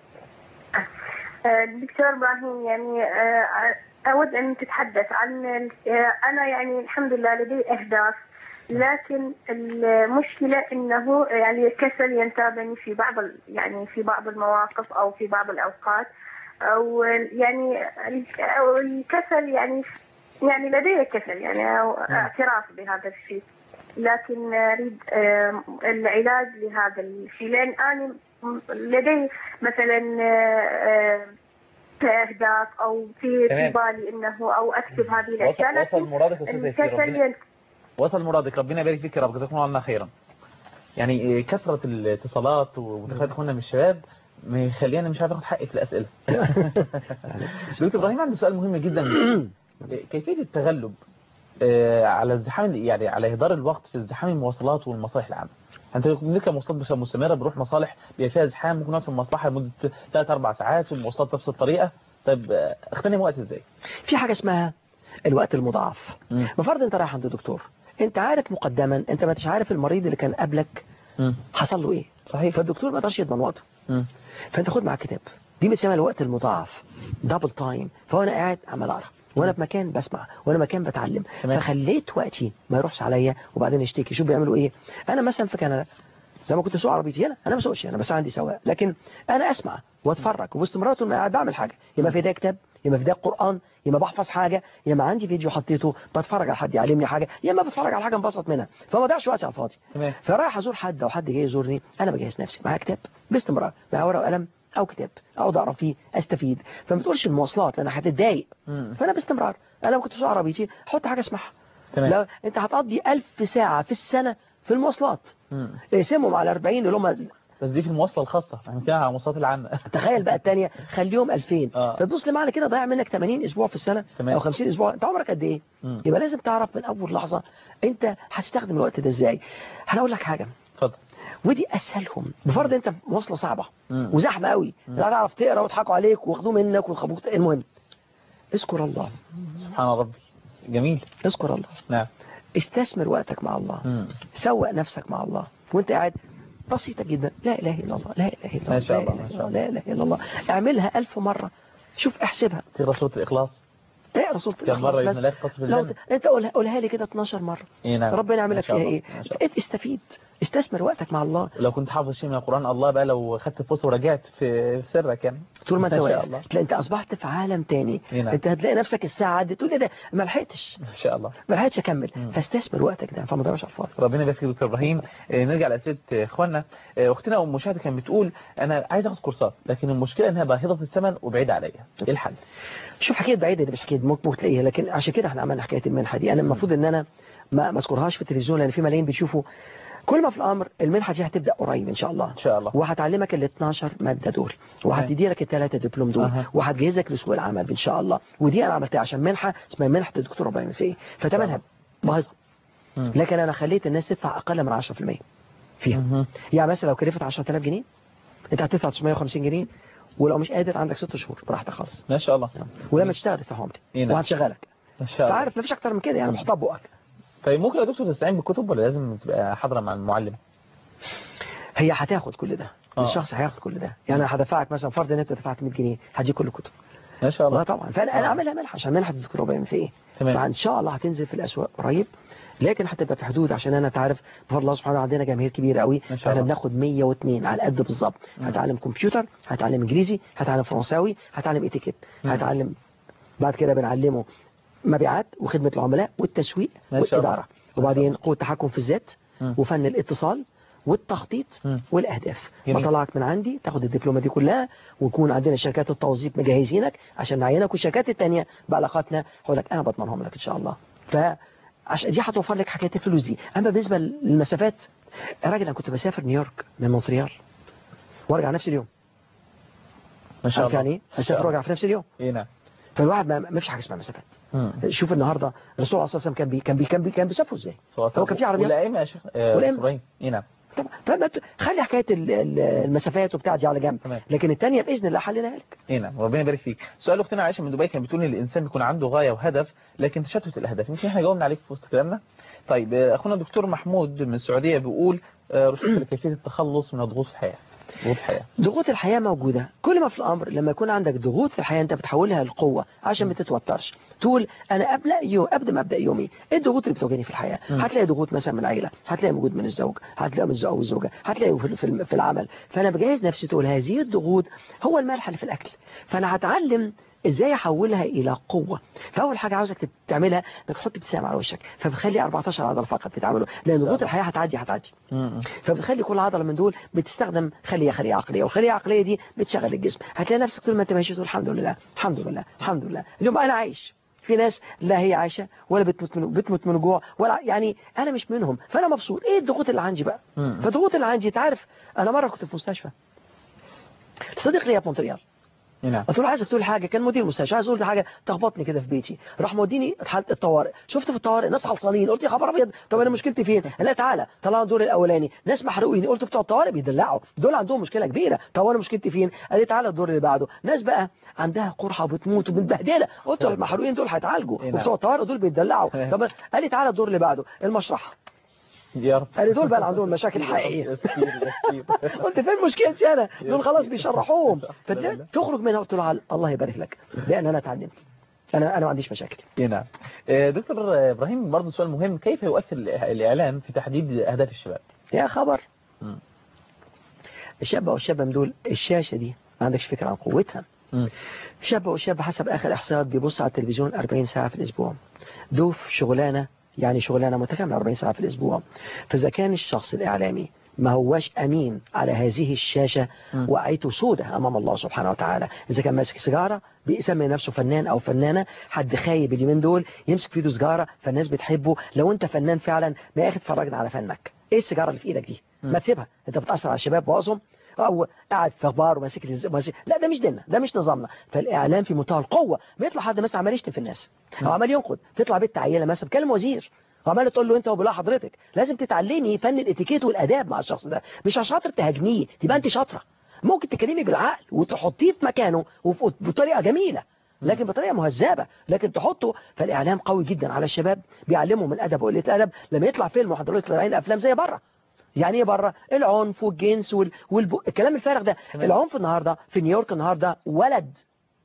آه، دكتور إبراهيم يعني آه، أود أن تتحدث عن ال- آه، أنا يعني الحمد لله لدي أهداف لكن المشكلة أنه يعني الكسل ينتابني في بعض ال- يعني في بعض المواقف أو في بعض الأوقات أو يعني ال- أو الكسل يعني يعني لدي كسل يعني أو اعتراف بهذا الشيء لكن أريد آه، العلاج لهذا الشيء لأن أنا م- لدي مثلا آه، آه، أهداف أو في في تمام. بالي أنه أو أكتب هذه الأشياء وصل, وصل لكن مرادك يا استاذ تيسير الكسل ربنا ين- وصل مرادك ربنا يبارك فيك يا رب جزاكم الله عنا خيرا يعني إيه، كثرة الاتصالات ومداخلات اخواننا من الشباب مخلينا مش عارف اخد حقي في الاسئله دكتور ابراهيم عنده سؤال مهم جدا كيفيه التغلب آه، على ازدحام يعني على اهدار الوقت في ازدحام المواصلات والمصالح العامه انت بنركب مواصلات بس مستمره بنروح مصالح بيبقى فيها ازدحام ممكن نقعد في المصلحه لمده 3 4 ساعات والمواصلات نفس الطريقه طيب آه، اغتنم وقت ازاي في حاجة اسمها الوقت المضاعف بفرض انت رايح عند الدكتور انت عارف مقدما انت ما انتش عارف المريض اللي كان قبلك حصل له ايه صحيح فالدكتور ما يقدرش يضمن وقته فانت خد معاك كتاب دي بتسمى الوقت المضاعف دبل تايم فانا قاعد عمال اقرا وانا في مكان بسمع وانا مكان بتعلم فخليت وقتي ما يروحش عليا وبعدين اشتكي شوف بيعملوا ايه انا مثلا في كندا لما كنت اسوق عربيتي هنا انا ما بسوقش انا بس عندي سواق لكن انا اسمع واتفرج وباستمرار طول ما قاعد بعمل حاجه يا في ايديا كتاب يا في ايديا قران يا اما بحفظ حاجه يا اما عندي فيديو حطيته بتفرج على حد يعلمني حاجه يا اما بتفرج على حاجه انبسط منها فما اضيعش وقتي على الفاضي تمام فرايح ازور حد او حد جاي يزورني انا بجهز نفسي معايا كتاب باستمرار معايا ورقه وقلم او كتاب اقعد اقرا فيه استفيد فما تقولش المواصلات لان هتتضايق مم. فانا باستمرار انا لو كنت في عربيتي حط حاجه اسمعها تمام. لو انت هتقضي 1000 ساعه في السنه في المواصلات مم. اقسمهم على 40 اللي هم بس دي في المواصلة الخاصة احنا بنتكلم على المواصلات العامة تخيل بقى الثانيه خليهم 2000 آه. فتبص لمعنى كده ضيع منك 80 اسبوع في السنه تمام. او 50 اسبوع انت عمرك قد ايه مم. يبقى لازم تعرف من اول لحظه انت هتستخدم الوقت ده ازاي هنقول لك حاجه اتفضل ودي اسهلهم بفرض انت مواصله صعبه مم. وزحمه قوي لا تعرف تقرا ويضحكوا عليك وياخدوه منك ويخبوك المهم اذكر الله سبحان ربي جميل اذكر الله نعم استثمر وقتك مع الله مم. سوق نفسك مع الله وانت قاعد بسيطة جدا لا إله إلا الله لا إله إلا الله ما شاء لا الله، إله ما إلا شاء الله، لا إله إلا الله اعملها ألف مرة شوف احسبها تقرا سورة الإخلاص اقرا سورة كم مرة الإخلاص ابن بس. الله قصف لو الجنة ت... انت قولها, قولها لي كده 12 مرة إيه نعم ربنا يعمل ما لك شاء فيها الله، ايه ما شاء الله. استفيد استثمر وقتك مع الله لو كنت حافظ شيء من القرآن الله بقى لو خدت فرصة ورجعت في في سرك يعني طول ما انت ما شاء واقف الله تلاقي انت اصبحت في عالم تاني إيه نعم. انت هتلاقي نفسك الساعة عدت تقول ايه ده ما لحقتش ما شاء الله ما لحقتش اكمل مم. فاستثمر وقتك ده فما تضيعش على الفاضي ربنا يبارك فيك دكتور ابراهيم آه، نرجع لاسئله آه، اخواننا آه، اختنا ام مشاهده كانت بتقول انا عايز اخد كورسات لكن المشكله انها باهظه في الثمن وبعيده عليا ايه الحل شوف حكايه بعيده دي مش حكايه ممكن تلاقيها لكن عشان كده احنا عملنا حكايه المنحه دي انا المفروض ان انا ما ما اذكرهاش في التلفزيون لان في ملايين بيشوفوا كل ما في الامر المنحه دي هتبدا قريب ان شاء الله ان شاء الله وهتعلمك ال 12 ماده دول وهتدي لك الثلاثه دبلوم دول أها. وهتجهزك لسوق العمل ان شاء الله ودي انا عملتها عشان منحه اسمها منحه الدكتور ابراهيم الفقي فتمنها باهظه مم. لكن انا خليت الناس تدفع اقل من 10% فيها مهم. يعني مثلا لو كلفت 10000 جنيه انت هتدفع 950 جنيه ولو مش قادر عندك ست شهور براحتك خالص ما شاء الله ولما تشتغل تدفعهم إيه لي نعم. وهتشغلك ما شاء الله فعارف مفيش اكتر من كده يعني محطوط بقك طيب ممكن يا دكتور تستعين بالكتب ولا لازم تبقى حاضره مع المعلم هي هتاخد كل ده آه. الشخص هياخد كل ده يعني انا هدفعك مثلا فرض ان انت دفعت 100 جنيه هديك كل الكتب ما شاء الله اه طبعا فانا انا آه. عاملها منحه عشان منحه الدكتور ابراهيم في ايه تمام. فان شاء الله هتنزل في الاسواق قريب لكن هتبقى في حدود عشان انا تعرف بفضل الله سبحانه عندنا جماهير كبيره قوي ما شاء احنا الله. بناخد 102 على قد بالظبط هتعلم كمبيوتر هتعلم انجليزي هتعلم فرنساوي هتعلم اتيكيت مم. هتعلم بعد كده بنعلمه مبيعات وخدمه العملاء والتسويق ما شاء الله. والاداره وبعدين قوه التحكم في الذات مم. وفن الاتصال والتخطيط مم. والاهداف جميل. بطلعك من عندي تاخد الدبلومه دي كلها ويكون عندنا شركات التوظيف مجهزينك عشان نعينك والشركات التانية بعلاقاتنا هقول لك انا بضمنهم لك ان شاء الله فعشان دي هتوفر لك حكايه الفلوس دي اما بالنسبه للمسافات يا راجل انا كنت بسافر نيويورك من مونتريال وارجع نفس اليوم ما شاء عارف الله يعني ايه ما شاء اسافر الله. وارجع في نفس اليوم ايه نعم فالواحد ما ما فيش حاجه اسمها مسافات مم. شوف النهارده الرسول عليه الصلاه والسلام كان بي كان بي كان بي كان بيسافروا ازاي سواء هو كان في عربيات والائمه يا شيخ آه، والأئمة. دكتور ابراهيم ايه نعم طبعا فما ت- خلي حكايه ال- ال- المسافات وبتاع دي على جنب تمام. لكن الثانيه باذن الله حللها لك ايه نعم ربنا يبارك فيك سؤال اختنا عائشه من دبي كانت بتقول ان الانسان بيكون عنده غايه وهدف لكن تشتت الاهداف يمكن احنا جاوبنا عليك في وسط كلامنا طيب آه، اخونا الدكتور محمود من السعوديه بيقول آه، رشدة لكيفيه التخلص من ضغوط الحياه ضغوط الحياه ضغوط الحياة موجودة كل ما في الأمر لما يكون عندك ضغوط في الحياة أنت بتحولها لقوة عشان ما تتوترش تقول أنا أبدأ يوم أبدأ ما أبدأ يومي إيه الضغوط اللي بتواجهني في الحياة مم. هتلاقي ضغوط مثلا من العيلة هتلاقي موجود من الزوج هتلاقي من الزوج أو الزوجة هتلاقي في في- في العمل فأنا بجهز نفسي تقول هذه الضغوط هو الملح اللي في الأكل فأنا هتعلم ازاي احولها الى قوه فاول حاجه عاوزك تعملها انك تحط ابتسامه على وشك فبتخلي 14 عضله فقط بتتعملوا لان ضغوط الحياه هتعدي هتعدي مم. فبتخلي كل عضله من دول بتستخدم خليه خليه عقليه والخليه العقليه دي بتشغل الجسم هتلاقي نفسك طول ما انت ماشي تقول الحمد لله الحمد لله الحمد لله اليوم انا عايش في ناس لا هي عايشه ولا بتموت من بتموت من الجوع ولا يعني انا مش منهم فانا مبسوط ايه الضغوط اللي عندي بقى مم. فالضغوط اللي عندي انت عارف انا مره كنت في مستشفى صديق ليا في مونتريال إيه نعم قلت له عايزك تقول حاجه كان مدير المستشفى عايز اقول حاجه تخبطني كده في بيتي راح موديني حاله الطوارئ شفت في الطوارئ ناس حلصانين قلت يا خبر ابيض طب انا مشكلتي فين لا تعالى طلعوا الدور الاولاني ناس محروقين قلت بتوع الطوارئ بيدلعوا دول عندهم مشكله كبيره طب انا مشكلتي فين قال لي تعالى الدور اللي بعده ناس بقى عندها قرحه وبتموت ومتبهدله قلت له المحروقين دول هيتعالجوا إيه نعم. وبتوع الطوارئ دول بيدلعوا إيه. طب قال لي تعالى الدور اللي بعده المشرحه يا رب قال لي دول بقى اللي عندهم مشاكل حقيقيه كتير كتير قلت فين مشكلتي انا دول خلاص بيشرحوهم لا، لا. فتلاقي تخرج منها قلت له على- الله يبارك لك لان انا اتعلمت انا انا ما عنديش مشاكل إيه نعم آه، دكتور آه، ابراهيم برضه سؤال مهم كيف يؤثر الاعلام في تحديد اهداف الشباب يا خبر مم. الشاب او الشابه من دول الشاشه دي ما عندكش فكره عن قوتها مم. شاب او شاب حسب اخر احصائيات بيبص على التلفزيون 40 ساعه في الاسبوع دوف شغلانه يعني شغلانه متكامله 40 ساعه في الاسبوع فاذا كان الشخص الاعلامي ما هواش أمين على هذه الشاشة وعيته سودة أمام الله سبحانه وتعالى إذا كان ماسك سيجارة بيسمي نفسه فنان أو فنانة حد خايب اليومين دول يمسك في ايده سيجارة فالناس بتحبه لو أنت فنان فعلا ما يا أخي اتفرجنا على فنك إيه السيجارة اللي في إيدك دي ما تسيبها أنت بتأثر على الشباب بوظهم او قاعد في اخبار وماسك الز- ماسك لا ده مش ديننا ده مش نظامنا فالاعلام في منتهى القوه بيطلع حد مثلا عمال يشتم في الناس او عمال ينقد تطلع بنت عيله مثلا بتكلم وزير وعمال تقول له انت وبلا حضرتك لازم تتعلمي فن الاتيكيت والاداب مع الشخص ده مش عشان خاطر تهاجميه تبقى انت شاطره ممكن تكلمي بالعقل وتحطيه في مكانه وف- بطريقه جميله لكن بطريقه مهذبه لكن تحطه فالاعلام قوي جدا على الشباب بيعلمهم الادب وقله الادب لما يطلع فيلم وحضرتك طالعين افلام زي بره يعني ايه بره العنف والجنس وال... والب... الكلام الفارغ ده العنف النهارده في نيويورك النهارده ولد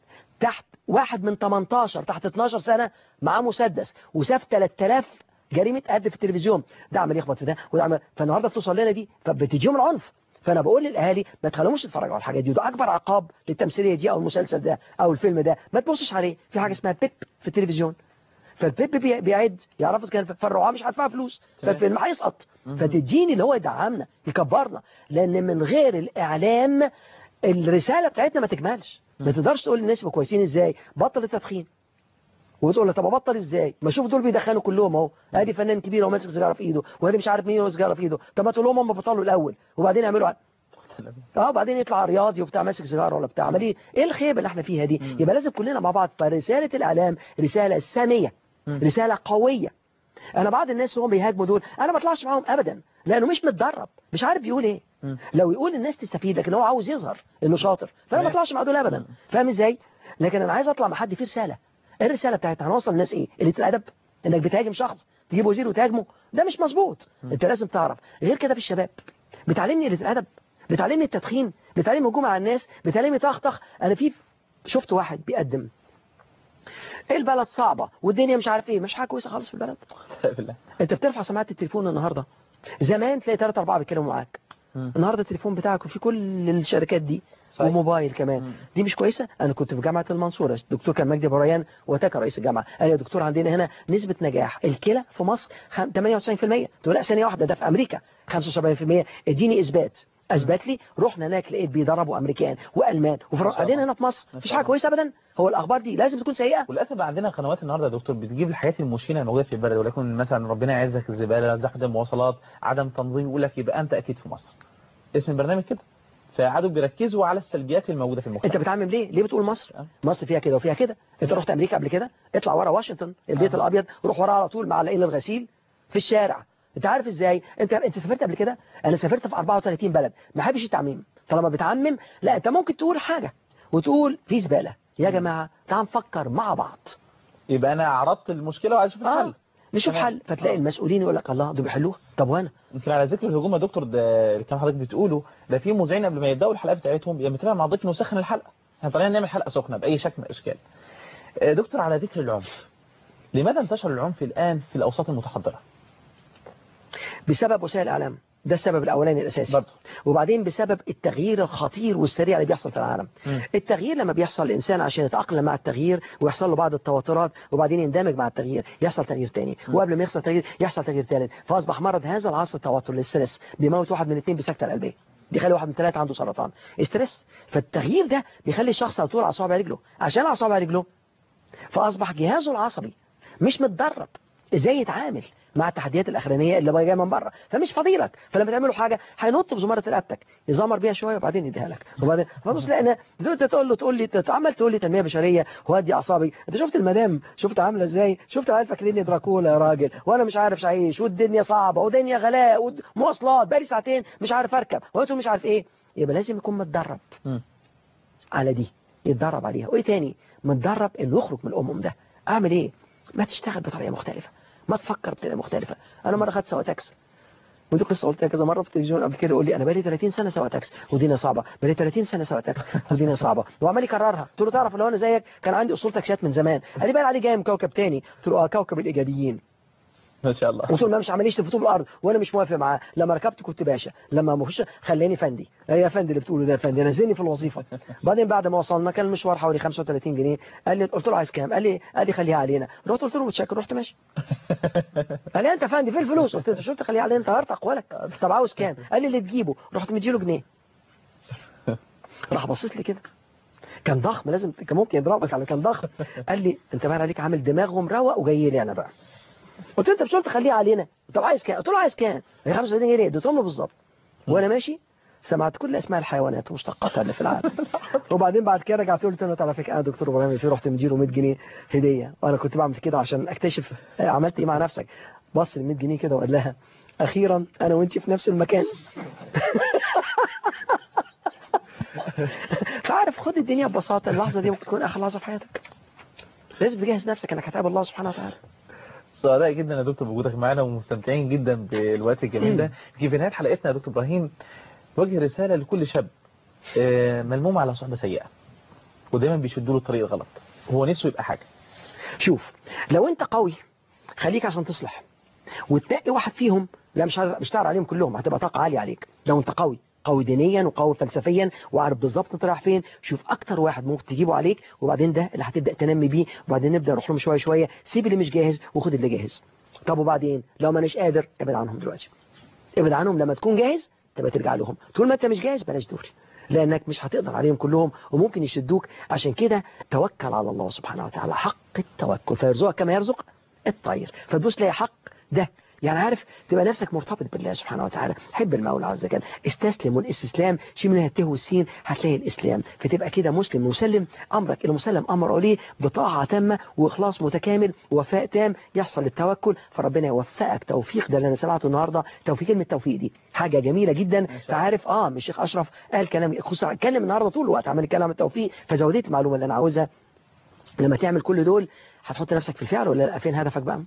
تحت واحد من 18 تحت 12 سنة معاه مسدس وساب 3000 جريمة قد في التلفزيون ده عمال يخبط في ده وده عمال فالنهارده بتوصل لنا دي فبتجيهم العنف فانا بقول للاهالي ما تخلوهمش يتفرجوا على الحاجات دي وده اكبر عقاب للتمثيليه دي او المسلسل ده او الفيلم ده ما تبصش عليه في حاجه اسمها بيب في التلفزيون فالبيب بي- بيعد يعرف اذا كان فالرعاه مش هدفع فلوس فالفيلم هيسقط فتديني اللي هو يدعمنا يكبرنا لان من غير الاعلام الرساله بتاعتنا ما تكملش ما تقدرش تقول للناس يبقوا كويسين ازاي بطل التدخين وتقول له طب ابطل ازاي ما شوف دول بيدخنوا كلهم اهو ادي فنان كبير وماسك سيجاره في ايده وادي مش عارف مين وماسك سيجاره في ايده طب ما تقول لهم هم بطلوا الاول وبعدين يعملوا ع- اه بعدين يطلع رياضي وبتاع ماسك سيجاره ولا بتاع عمال ايه ايه الخيبه اللي احنا فيها دي يبقى لازم كلنا مع بعض فرساله الاعلام رساله ساميه رساله قويه انا بعض الناس اللي هم بيهاجموا دول انا ما اطلعش معاهم ابدا لانه مش متدرب مش عارف بيقول ايه لو يقول الناس تستفيد لكن هو عاوز يظهر انه شاطر فانا ما اطلعش مع دول ابدا فاهم ازاي لكن انا عايز اطلع مع حد فيه رساله ايه الرساله بتاعتنا هنوصل الناس ايه قله الادب انك بتهاجم شخص تجيب وزير وتهاجمه ده مش مظبوط انت لازم تعرف غير كده في الشباب بتعلمني قله الادب بتعلمني التدخين بتعلمني هجوم على الناس بتعلمني طخطخ انا في شفت واحد بيقدم البلد صعبة والدنيا مش عارف ايه مش حاجة كويسة خالص في البلد انت بترفع سماعة التليفون النهاردة زمان تلاقي ثلاثة أربعة بيتكلموا معاك النهاردة التليفون بتاعك وفي كل الشركات دي صحيح. وموبايل كمان دي مش كويسة أنا كنت في جامعة المنصورة الدكتور كان مجدي بريان وتاك رئيس الجامعة قال يا دكتور عندنا هنا نسبة نجاح الكلى في مصر خم- 98% تقول لا ثانية واحدة ده في أمريكا 75% اديني إثبات اثبت لي رحنا هناك لقيت بيدربوا امريكان والمان وفرق بعدين هنا في مصر مفيش حاجه كويسه ابدا هو الاخبار دي لازم تكون سيئه وللاسف بقى عندنا قنوات النهارده يا دكتور بتجيب الحاجات المشكله الموجوده في البلد ولكن مثلا ربنا يعزك الزباله زحمه المواصلات عدم تنظيم يقول لك يبقى انت اكيد في مصر اسم البرنامج كده فقعدوا بيركزوا على السلبيات الموجوده في المجتمع انت بتعمم ليه ليه بتقول مصر مصر فيها كده وفيها كده انت رحت امريكا قبل كده اطلع ورا واشنطن البيت الابيض روح ورا على طول معلقين الغسيل في الشارع انت عارف ازاي انت انت سافرت قبل كده انا سافرت في 34 بلد ما بحبش التعميم طالما بتعمم لا انت ممكن تقول حاجه وتقول في زباله يا جماعه تعال نفكر مع بعض يبقى انا عرضت المشكله وعايز اشوف الحل نشوف تمام. حل فتلاقي المسؤولين يقول لك الله دول بيحلوها طب وانا يمكن على ذكر الهجوم يا دكتور ده اللي كان حضرتك بتقوله ده في مذيعين قبل ما يبداوا الحلقه بتاعتهم يبقى متابع مع ضيفنا وسخن الحلقه احنا طالعين نعمل حلقه سخنه باي شكل من الاشكال آه، دكتور على ذكر العنف لماذا انتشر العنف الان في الاوساط المتحضره بسبب وسائل الاعلام ده السبب الاولاني الاساسي برضه. وبعدين بسبب التغيير الخطير والسريع اللي بيحصل في العالم التغيير لما بيحصل الانسان عشان يتاقلم مع التغيير ويحصل له بعض التوترات وبعدين يندمج مع التغيير يحصل تغيير تاني وقبل ما يحصل تغيير يحصل تغيير ثالث فاصبح مرض هذا العصر التوتر الاسترس بيموت واحد من الاثنين بسكته القلبيه بيخلي واحد من ثلاثه عنده سرطان استرس فالتغيير ده بيخلي الشخص على طول على اصابع رجله عشان على اصابع رجله فاصبح جهازه العصبي مش متدرب ازاي يتعامل مع التحديات الاخرانيه اللي بقى جايه من بره فمش فضيلك فلما تعملوا حاجه هينط بزمره رقبتك يزمر بيها شويه وبعدين يديها لك وبعدين فبص لان زي ما انت تقول له تقول لي عمال تقول لي تنميه بشريه وهدي اعصابي انت شفت المدام شفت عامله ازاي شفت عيال فاكريني دراكولا يا راجل وانا مش عارف اعيش والدنيا صعبه والدنيا غلاء ومواصلات بقالي ساعتين مش عارف اركب وانتوا مش عارف ايه يبقى لازم يكون متدرب على دي يتدرب عليها وايه تاني متدرب انه يخرج من الامم ده اعمل ايه ما تشتغل بطريقه مختلفه ما تفكر بطريقه مختلفه انا مره خدت سواق تاكسي ودي قصه قلتها كذا مره في التلفزيون قبل كده يقول لي انا بقالي 30 سنه سواق تاكسي ودينا صعبه بقالي 30 سنه سواق تاكسي ودينا صعبه وعمال يكررها قلت له تعرف لو انا زيك كان عندي اصول تاكسيات من زمان قال لي بقى علي جاي من كوكب تاني قلت له اه كوكب الايجابيين ما شاء الله قلت له ما مش عمليش تفوتوا بالارض وانا مش موافق معاه لما ركبت كنت باشا لما ما فيش خلاني فندي ايه يا فندي اللي بتقوله ده يا فندي نزلني في الوظيفه بعدين بعد ما وصلنا كان المشوار حوالي 35 جنيه قال لي قلت له عايز كام قال لي قال لي خليها علينا رحت قلت له متشكر رحت ماشي قال لي انت فندي فين الفلوس قلت له شو تخليها علينا انت غيرت اقوالك طب عاوز كام قال لي اللي تجيبه رحت مديله جنيه راح باصص لي كده كان ضخم لازم كان ممكن يضربك على كان ضخم قال لي انت باين عليك عامل دماغه مروق وجاي لي انا بقى قلت له انت مش قلت خليها علينا طب عايز كام قلت له عايز كام هي 35 جنيه اديتهم له بالظبط وانا ماشي سمعت كل اسماء الحيوانات ومشتقاتها اللي في العالم وبعدين بعد كده رجعت قلت له على فكره انا دكتور ابراهيم في رحت مديله 100 جنيه هديه وانا كنت بعمل كده عشان اكتشف آه، عملت ايه مع نفسك بص ال 100 جنيه كده وقال لها اخيرا انا وانت في نفس المكان فعارف خد الدنيا ببساطه اللحظه دي ممكن تكون اخر لحظه في حياتك لازم تجهز نفسك انك هتقابل الله سبحانه وتعالى سعداء جدا يا دكتور بوجودك معانا ومستمتعين جدا بالوقت الجميل ده في في نهايه حلقتنا يا دكتور ابراهيم وجه رساله لكل شاب آه، ملموم على صحبه سيئه ودايما بيشدوا له الطريق الغلط هو نفسه يبقى حاجه شوف لو انت قوي خليك عشان تصلح وتنقي واحد فيهم لا مش عايز- مش تعرف عليهم كلهم هتبقى طاقه عاليه عليك لو انت قوي قوي دينيا وقوي فلسفيا وعارف بالظبط انت رايح فين شوف اكتر واحد ممكن تجيبه عليك وبعدين ده اللي هتبدا تنمي بيه وبعدين نبدا نروح لهم شويه شويه سيب اللي مش جاهز وخد اللي جاهز طب وبعدين لو ما اناش قادر ابعد عنهم دلوقتي ابعد عنهم لما تكون جاهز تبقى ترجع لهم طول ما انت مش جاهز بلاش دول لانك مش هتقدر عليهم كلهم وممكن يشدوك عشان كده توكل على الله سبحانه وتعالى حق التوكل فيرزقك كما يرزق الطير فتبص تلاقي حق ده يعني عارف تبقى نفسك مرتبط بالله سبحانه وتعالى حب المولى عز وجل استسلم والاستسلام شيء من الته والسين هتلاقي الاسلام فتبقى كده مسلم مسلم امرك الى مسلم امر عليه بطاعه تامه واخلاص متكامل ووفاء تام يحصل التوكل فربنا يوفقك توفيق ده اللي انا سمعته النهارده توفيق كلمه توفيق دي حاجه جميله جدا فعارف اه مش الشيخ اشرف قال كلام خصوصا اتكلم النهارده طول الوقت عمال يتكلم عن التوفيق فزودت المعلومه اللي انا عاوزها لما تعمل كل دول هتحط نفسك في الفعل ولا لا فين هدفك بقى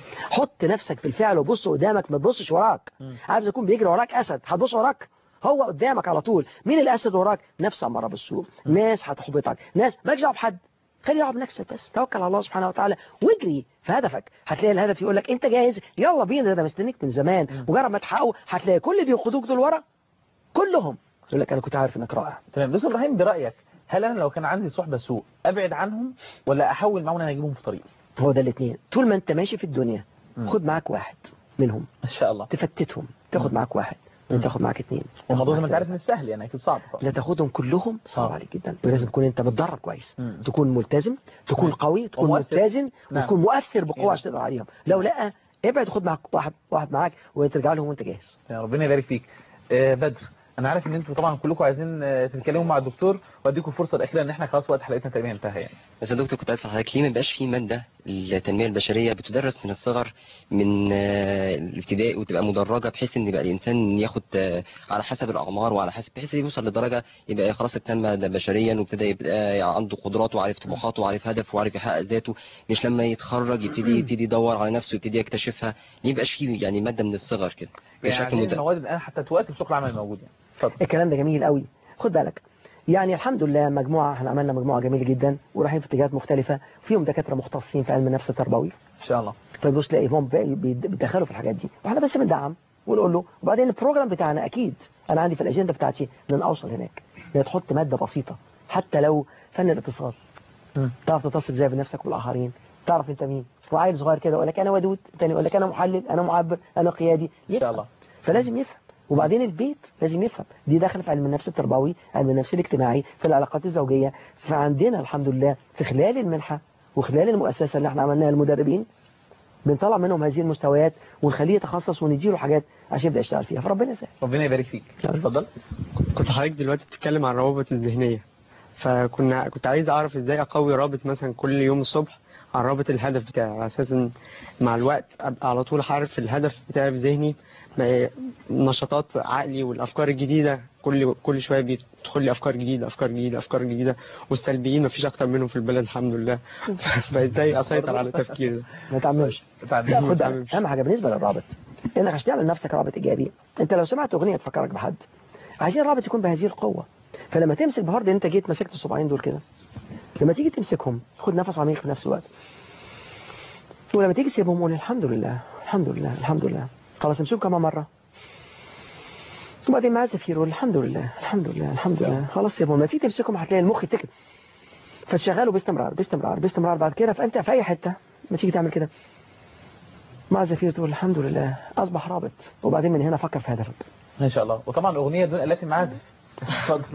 حط نفسك في الفعل وبص قدامك ما تبصش وراك عايز يكون بيجري وراك اسد هتبص وراك هو قدامك على طول مين الاسد وراك نفس اماره بالسوء ناس هتحبطك ناس مالكش دعوه بحد خلي دعوه بنفسك بس توكل على الله سبحانه وتعالى واجري في هدفك هتلاقي الهدف يقول لك انت جاهز يلا بينا ده مستنيك من زمان مجرد ما تحققه هتلاقي كل اللي بيخدوك دول ورا كلهم يقول لك انا كنت عارف انك رائع تمام دكتور ابراهيم برايك هل انا لو كان عندي صحبه سوء ابعد عنهم ولا احاول معاهم ان انا اجيبهم في طريقي هو ده الاثنين طول ما انت ماشي في الدنيا خد معاك واحد منهم ان شاء الله تفتتهم تاخد معاك واحد وتاخد معاك اثنين والموضوع زي ما انت عارف مش سهل يعني اكيد صعب لا تاخدهم كلهم صعب عليك جدا ولازم تكون انت متدرب كويس تكون ملتزم تكون قوي تكون ومؤثر. متزن نعم. وتكون مؤثر بقوه نعم. عشان تقدر عليهم لو لا ابعد خد معاك واحد واحد معاك وترجع لهم وانت جاهز يا ربنا يبارك فيك آه بدر انا عارف ان انتوا طبعا كلكم عايزين آه، تتكلموا مع الدكتور واديكم الفرصه الاخيره ان احنا خلاص وقت حلقتنا تقريبا انتهى يعني بس يا دكتور كنت عايز اسال حضرتك ليه ما بيبقاش في ماده التنميه البشريه بتدرس من الصغر من آه، الابتدائي وتبقى مدرجه بحيث ان يبقى الانسان ياخد آه، على حسب الاعمار وعلى حسب بحيث يوصل لدرجه يبقى خلاص اتنمى ده بشريا وابتدى يبقى عنده قدرات وعارف طموحاته وعارف هدفه وعارف يحقق ذاته مش لما يتخرج يبتدي يبتدي يدور على نفسه ويبتدي يكتشفها ليه ما يبقاش في يعني ماده من الصغر كده بشكل يعني مدرج المواد الان حتى تواكب سوق العمل الموجود يعني اتفضل الكلام ده جميل قوي خد بالك يعني الحمد لله مجموعة احنا عملنا مجموعة جميلة جدا ورايحين في اتجاهات مختلفة فيهم دكاترة مختصين في علم النفس التربوي ان شاء الله طيب بص تلاقي هم بقى بيد- بيدخلوا في الحاجات دي واحنا بس بندعم ونقول له وبعدين البروجرام بتاعنا اكيد انا عندي في الاجنده بتاعتي ان أنا اوصل هناك ان تحط ماده بسيطه حتى لو فن الاتصال تعرف تتصل ازاي بنفسك والاخرين تعرف انت مين وعيل صغير كده يقول لك انا ودود تاني يقول لك انا محلل انا معبر انا قيادي ان شاء الله فلازم يفهم وبعدين البيت لازم يفهم دي داخل في علم النفس التربوي علم النفس الاجتماعي في العلاقات الزوجيه فعندنا الحمد لله في خلال المنحه وخلال المؤسسه اللي احنا عملناها المدربين بنطلع منهم هذه المستويات ونخليه يتخصص ونديله حاجات عشان يبدا يشتغل فيها فربنا يسهل ربنا يبارك فيك اتفضل كنت حضرتك دلوقتي بتتكلم عن الروابط الذهنية فكنا كنت عايز اعرف ازاي اقوي رابط مثلا كل يوم الصبح على رابط الهدف بتاعي على اساس ان مع الوقت ابقى على طول عارف الهدف بتاعي في ذهني ما- نشاطات عقلي والافكار الجديده كل كل شويه بيدخل لي افكار جديده افكار جديده افكار جديده والسلبيين مفيش اكتر منهم في البلد الحمد لله فازاي اسيطر على تفكيري ده ما تعملش لا خد بالك، اهم حاجه بالنسبه للرابط انك عشان تعمل لنفسك رابط ايجابي انت لو سمعت اغنيه تفكرك بحد عايزين الرابط يكون بهذه القوه فلما تمسك بهارد انت جيت مسكت الصباعين دول كده لما تيجي تمسكهم خد نفس عميق في نفس الوقت ولما تيجي تسيبهم قول الحمد لله الحمد لله الحمد لله خلاص امسكوا كمان مرة وبعدين مع زفير الحمد لله الحمد لله الحمد لله خلاص يا ابو ما تيجي تمسكهم هتلاقي المخ يتكل فتشغله باستمرار باستمرار باستمرار بعد كده فانت في اي حته ما تيجي تعمل كده مع زفير تقول الحمد لله اصبح رابط وبعدين من هنا فكر في هدفك ان شاء الله وطبعا اغنيه دون الاف معازف اتفضل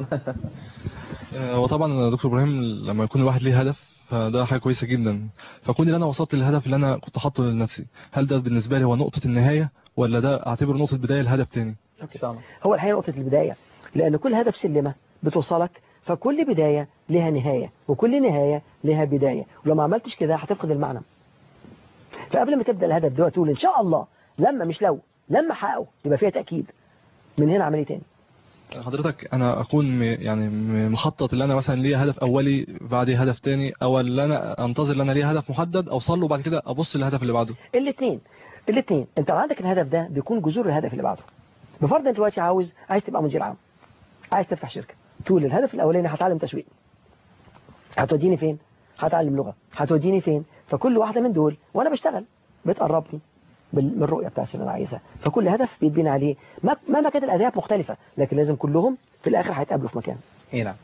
آه، وطبعا يا دكتور ابراهيم لما يكون الواحد ليه هدف فده حاجه كويسه جدا فكون ان انا وصلت للهدف اللي انا كنت حاطه لنفسي هل ده بالنسبه لي هو نقطه النهايه ولا ده اعتبره نقطه بدايه لهدف تاني ان شاء الله هو الحقيقه نقطه البدايه لان كل هدف سلمه بتوصلك فكل بدايه لها نهايه وكل نهايه لها بدايه ولو ما عملتش كده هتفقد المعنى فقبل ما تبدا الهدف ده تقول ان شاء الله لما مش لو لما احققه يبقى فيها تاكيد من هنا عمليه تاني حضرتك انا اكون م- يعني م- مخطط ان انا مثلا ليا هدف اولي بعديه هدف تاني او ان انا انتظر ان انا ليا هدف محدد اوصل له وبعد كده ابص للهدف اللي بعده الاثنين الاثنين انت لو عندك الهدف ده بيكون جذور الهدف اللي بعده بفرض انت دلوقتي عاوز عايز تبقى مدير عام عايز تفتح شركه تقول الهدف الاولاني هتعلم تسويق هتوديني فين هتعلم لغه هتوديني فين فكل واحده من دول وانا بشتغل بتقربني بال- من الرؤيه بتاعتي اللي انا عايزها فكل هدف بيتبني عليه ما- مهما كانت الاهداف مختلفه لكن لازم كلهم في الاخر هيتقابلوا في مكان اي نعم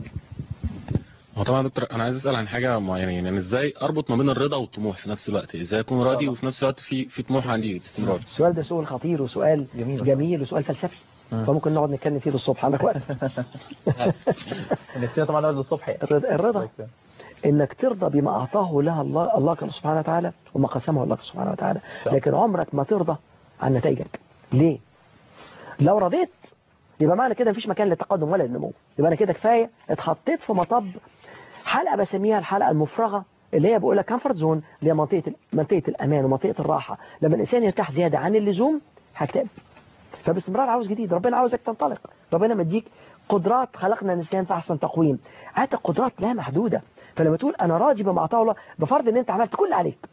هو طبعا يا دكتور انا عايز اسال عن حاجه معينه يعني ازاي اربط ما بين الرضا والطموح في نفس الوقت ازاي اكون راضي وفي نفس الوقت في في طموح عندي باستمرار السؤال ده سؤال خطير وسؤال جميل, جميل وسؤال فلسفي فممكن نقعد نتكلم فيه للصبح عندك وقت نفسنا طبعا نقعد للصبح يعني. الرضا, الرضا انك ترضى بما اعطاه لها الله الله سبحانه وتعالى وما قسمه الله سبحانه وتعالى لكن عمرك ما ترضى عن نتائجك ليه لو رضيت يبقى معنى كده مفيش مكان للتقدم ولا للنمو يبقى انا كده كفايه اتحطيت في مطب حلقه بسميها الحلقه المفرغه اللي هي بقول لك كمفورت زون اللي هي منطقه منطقه الامان ومنطقه الراحه لما الانسان يرتاح زياده عن اللزوم هكتئب فباستمرار عاوز جديد ربنا عاوزك تنطلق ربنا مديك قدرات خلقنا الانسان في احسن تقويم عندك قدرات لا محدوده فلما تقول انا راضي بما اعطاه الله بفرض ان انت عملت كل اللي عليك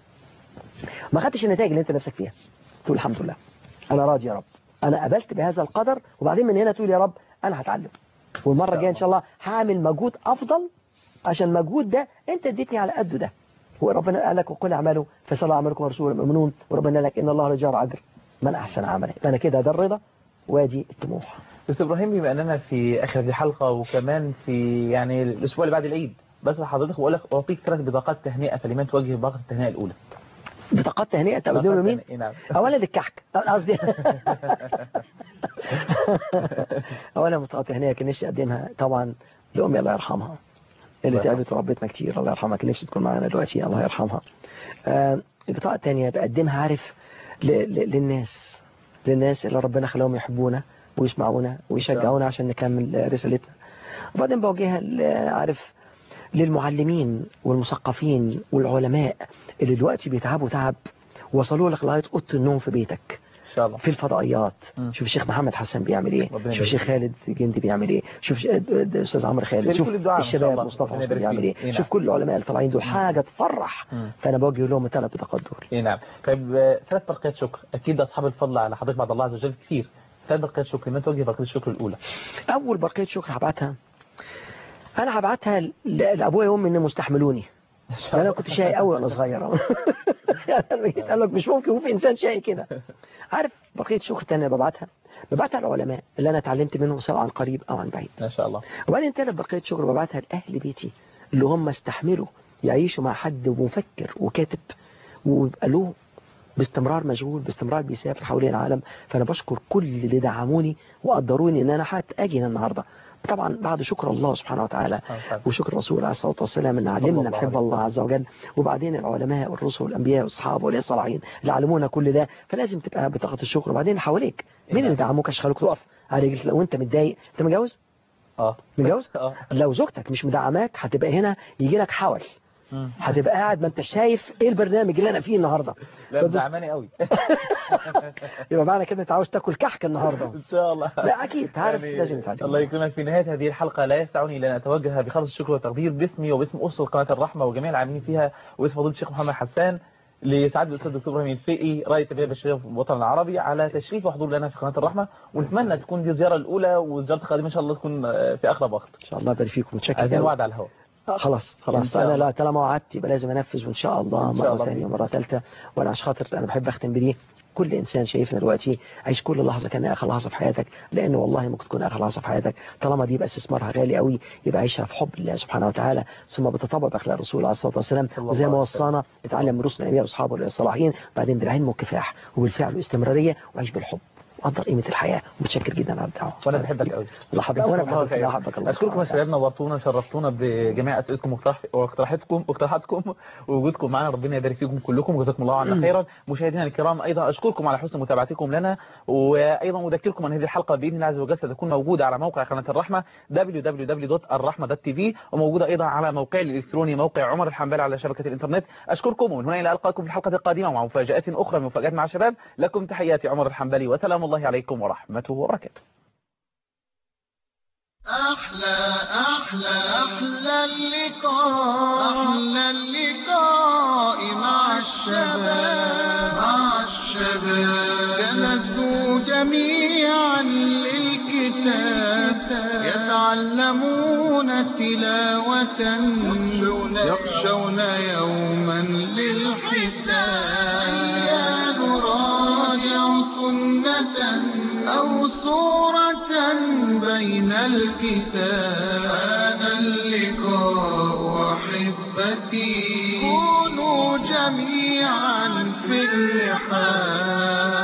ما خدتش النتائج اللي انت نفسك فيها تقول الحمد لله انا راضي يا رب انا قبلت بهذا القدر وبعدين من هنا تقول يا رب انا هتعلم والمره الجايه ان شاء الله هعمل مجهود افضل عشان المجهود ده انت اديتني على قده ده وربنا قال لك وقل اعملوا فصلى اعمالكم ورسول المؤمنون وربنا قال لك ان الله رجال اجر من احسن عملا انا كده ده الرضا وادي الطموح استاذ ابراهيم بما اننا في اخر الحلقه وكمان في يعني الاسبوع اللي بعد العيد بس حضرتك بقول لك اعطيك ثلاث بطاقات تهنئه فلمن توجه بطاقه التهنئه الاولى بطاقات تهنئه طب بطاقات اديله مين تهنئة، نعم اولا للكحك قصدي اولا بطاقه تهنئه كان نفسي اقدمها طبعا لامي الله يرحمها اللي الله تعبت وربتنا كتير الله يرحمها كان نفسي تكون معانا دلوقتي الله يرحمها آه، البطاقه الثانيه بقدمها عارف ل- ل- للناس للناس اللي ربنا خلاهم يحبونا ويسمعونا ويشجعونا عشان نكمل رسالتنا وبعدين بوجهها ل- عارف للمعلمين والمثقفين والعلماء اللي دلوقتي بيتعبوا تعب وصلوا لك لغايه اوضه النوم في بيتك ان شاء الله في الفضائيات شوف الشيخ محمد حسن بيعمل ايه ربنا شوف الشيخ خالد جندي بيعمل ايه شوف ش- الاستاذ عمرو خالد خير شوف كل الدعاء إن شاء الشباب الله. مصطفى ربنا حسن يبارك بيعمل فيه. ايه إيه شوف نعم. كل العلماء اللي طالعين دول حاجه تفرح مم. فانا بوجه لهم الثلاث بطاقات دول اي نعم طيب آه، ثلاث برقيات شكر اكيد اصحاب الفضل على حضرتك بعد الله عز وجل كثير ثلاث برقيات شكر لمن توجه برقيه الشكر الاولى اول برقيه شكر هبعتها انا هبعتها ل- لابويا وامي انهم مستحملوني انا كنت شقي قوي وانا صغير انا جيت قال لك مش ممكن يكون في انسان شقي كده عارف بقيه شكر تانية ببعتها ببعتها للعلماء اللي انا اتعلمت منهم سواء عن قريب او عن بعيد ما شاء الله وبعدين تالت بقيه شكر ببعتها لاهل بيتي اللي هم استحملوا يعيشوا مع حد مفكر وكاتب ويبقى له باستمرار مشغول باستمرار بيسافر حوالين العالم فانا بشكر كل اللي دعموني وقدروني ان انا حتى اجي هنا النهارده طبعا بعد شكر الله سبحانه وتعالى وشكر الرسول عليه الصلاه والسلام ان علمنا الله نحب عليه الله عز وجل وبعدين العلماء والرسل والانبياء والصحابه والصالحين اللي علمونا كل ده فلازم تبقى بطاقه الشكر وبعدين اللي حواليك مين اللي دعموك عشان خلوك تقف على رجلك لو انت متضايق انت متجوز؟ اه متجوز؟ اه لو زوجتك مش مدعماك هتبقى هنا يجي لك حول مم. هتبقى قاعد ما انت شايف ايه البرنامج اللي انا فيه النهارده لا فبس- دعماني قوي يبقى معنى كده انت عاوز تاكل كحك النهارده ان شاء الله لا اكيد عارف يعني لازم نتعلم الله يكرمك في نهايه هذه الحلقه لا يسعني الا ان اتوجه بخالص الشكر والتقدير باسمي وباسم اسره قناه الرحمه وجميع العاملين فيها وباسم فضيله الشيخ محمد حسان لسعاده الاستاذ الدكتور ابراهيم الفقي رئيس التربيه البشريه في الوطن العربي على تشريف وحضور لنا في قناه الرحمه ونتمنى تكون دي الزياره الاولى والزياره القادمه ان شاء الله تكون آه، في اقرب وقت ان شاء الله يبارك فيكم متشكر عايزين أوي. وعد على الهواء آه، خلاص إن خلاص شاء انا الله. لا طالما وعدت يبقى لازم انفذ وان شاء الله إن شاء مره الله ثانيه بإذن ومره ثالثه وانا عشان خاطر انا بحب اختم بدي كل انسان شايفنا دلوقتي عيش كل لحظه كانها اخر لحظه في حياتك لان والله ممكن تكون اخر لحظه في حياتك طالما دي يبقى استثمارها غالي قوي يبقى عيشها في حب الله سبحانه وتعالى ثم بتطبق باخلاق الرسول عليه الصلاه والسلام وزي ما وصانا اتعلم من رسل الانبياء واصحابه الصالحين بعدين بالعلم والكفاح وبالفعل واستمراريه وعيش بالحب وقدر قيمه الحياه ومتشكر جدا على الدعوه وانا بحبك قوي الله حبك وانا بحبك الله حبك الله اشكركم يا شباب نورتونا وشرفتونا بجميع اسئلتكم واقتراح- واقتراحاتكم واقتراحاتكم ووجودكم معنا ربنا يبارك فيكم كلكم وجزاكم الله عنا خيرا مشاهدينا الكرام ايضا اشكركم على حسن متابعتكم لنا وايضا اذكركم ان هذه الحلقه باذن الله عز وجل ستكون موجوده على موقع قناه الرحمه www.الرحمه.tv وموجوده ايضا على موقعي الالكتروني موقع عمر الحنبلي على شبكه الانترنت اشكركم ومن هنا الى القاكم في الحلقه القادمه مع مفاجات اخرى من مفاجات مع شباب لكم تحياتي عمر الحنبلي وسلام الله عليكم ورحمته وبركاته أحلى أحلى أحلى اللقاء أحلى اللقاء مع الشباب مع الشباب جلسوا جميعا للكتاب يتعلمون تلاوة يخشون يوما للحساب نراجع سنة أو صورة بين الكتاب هذا اللقاء أحبتي كونوا جميعا في الرحاب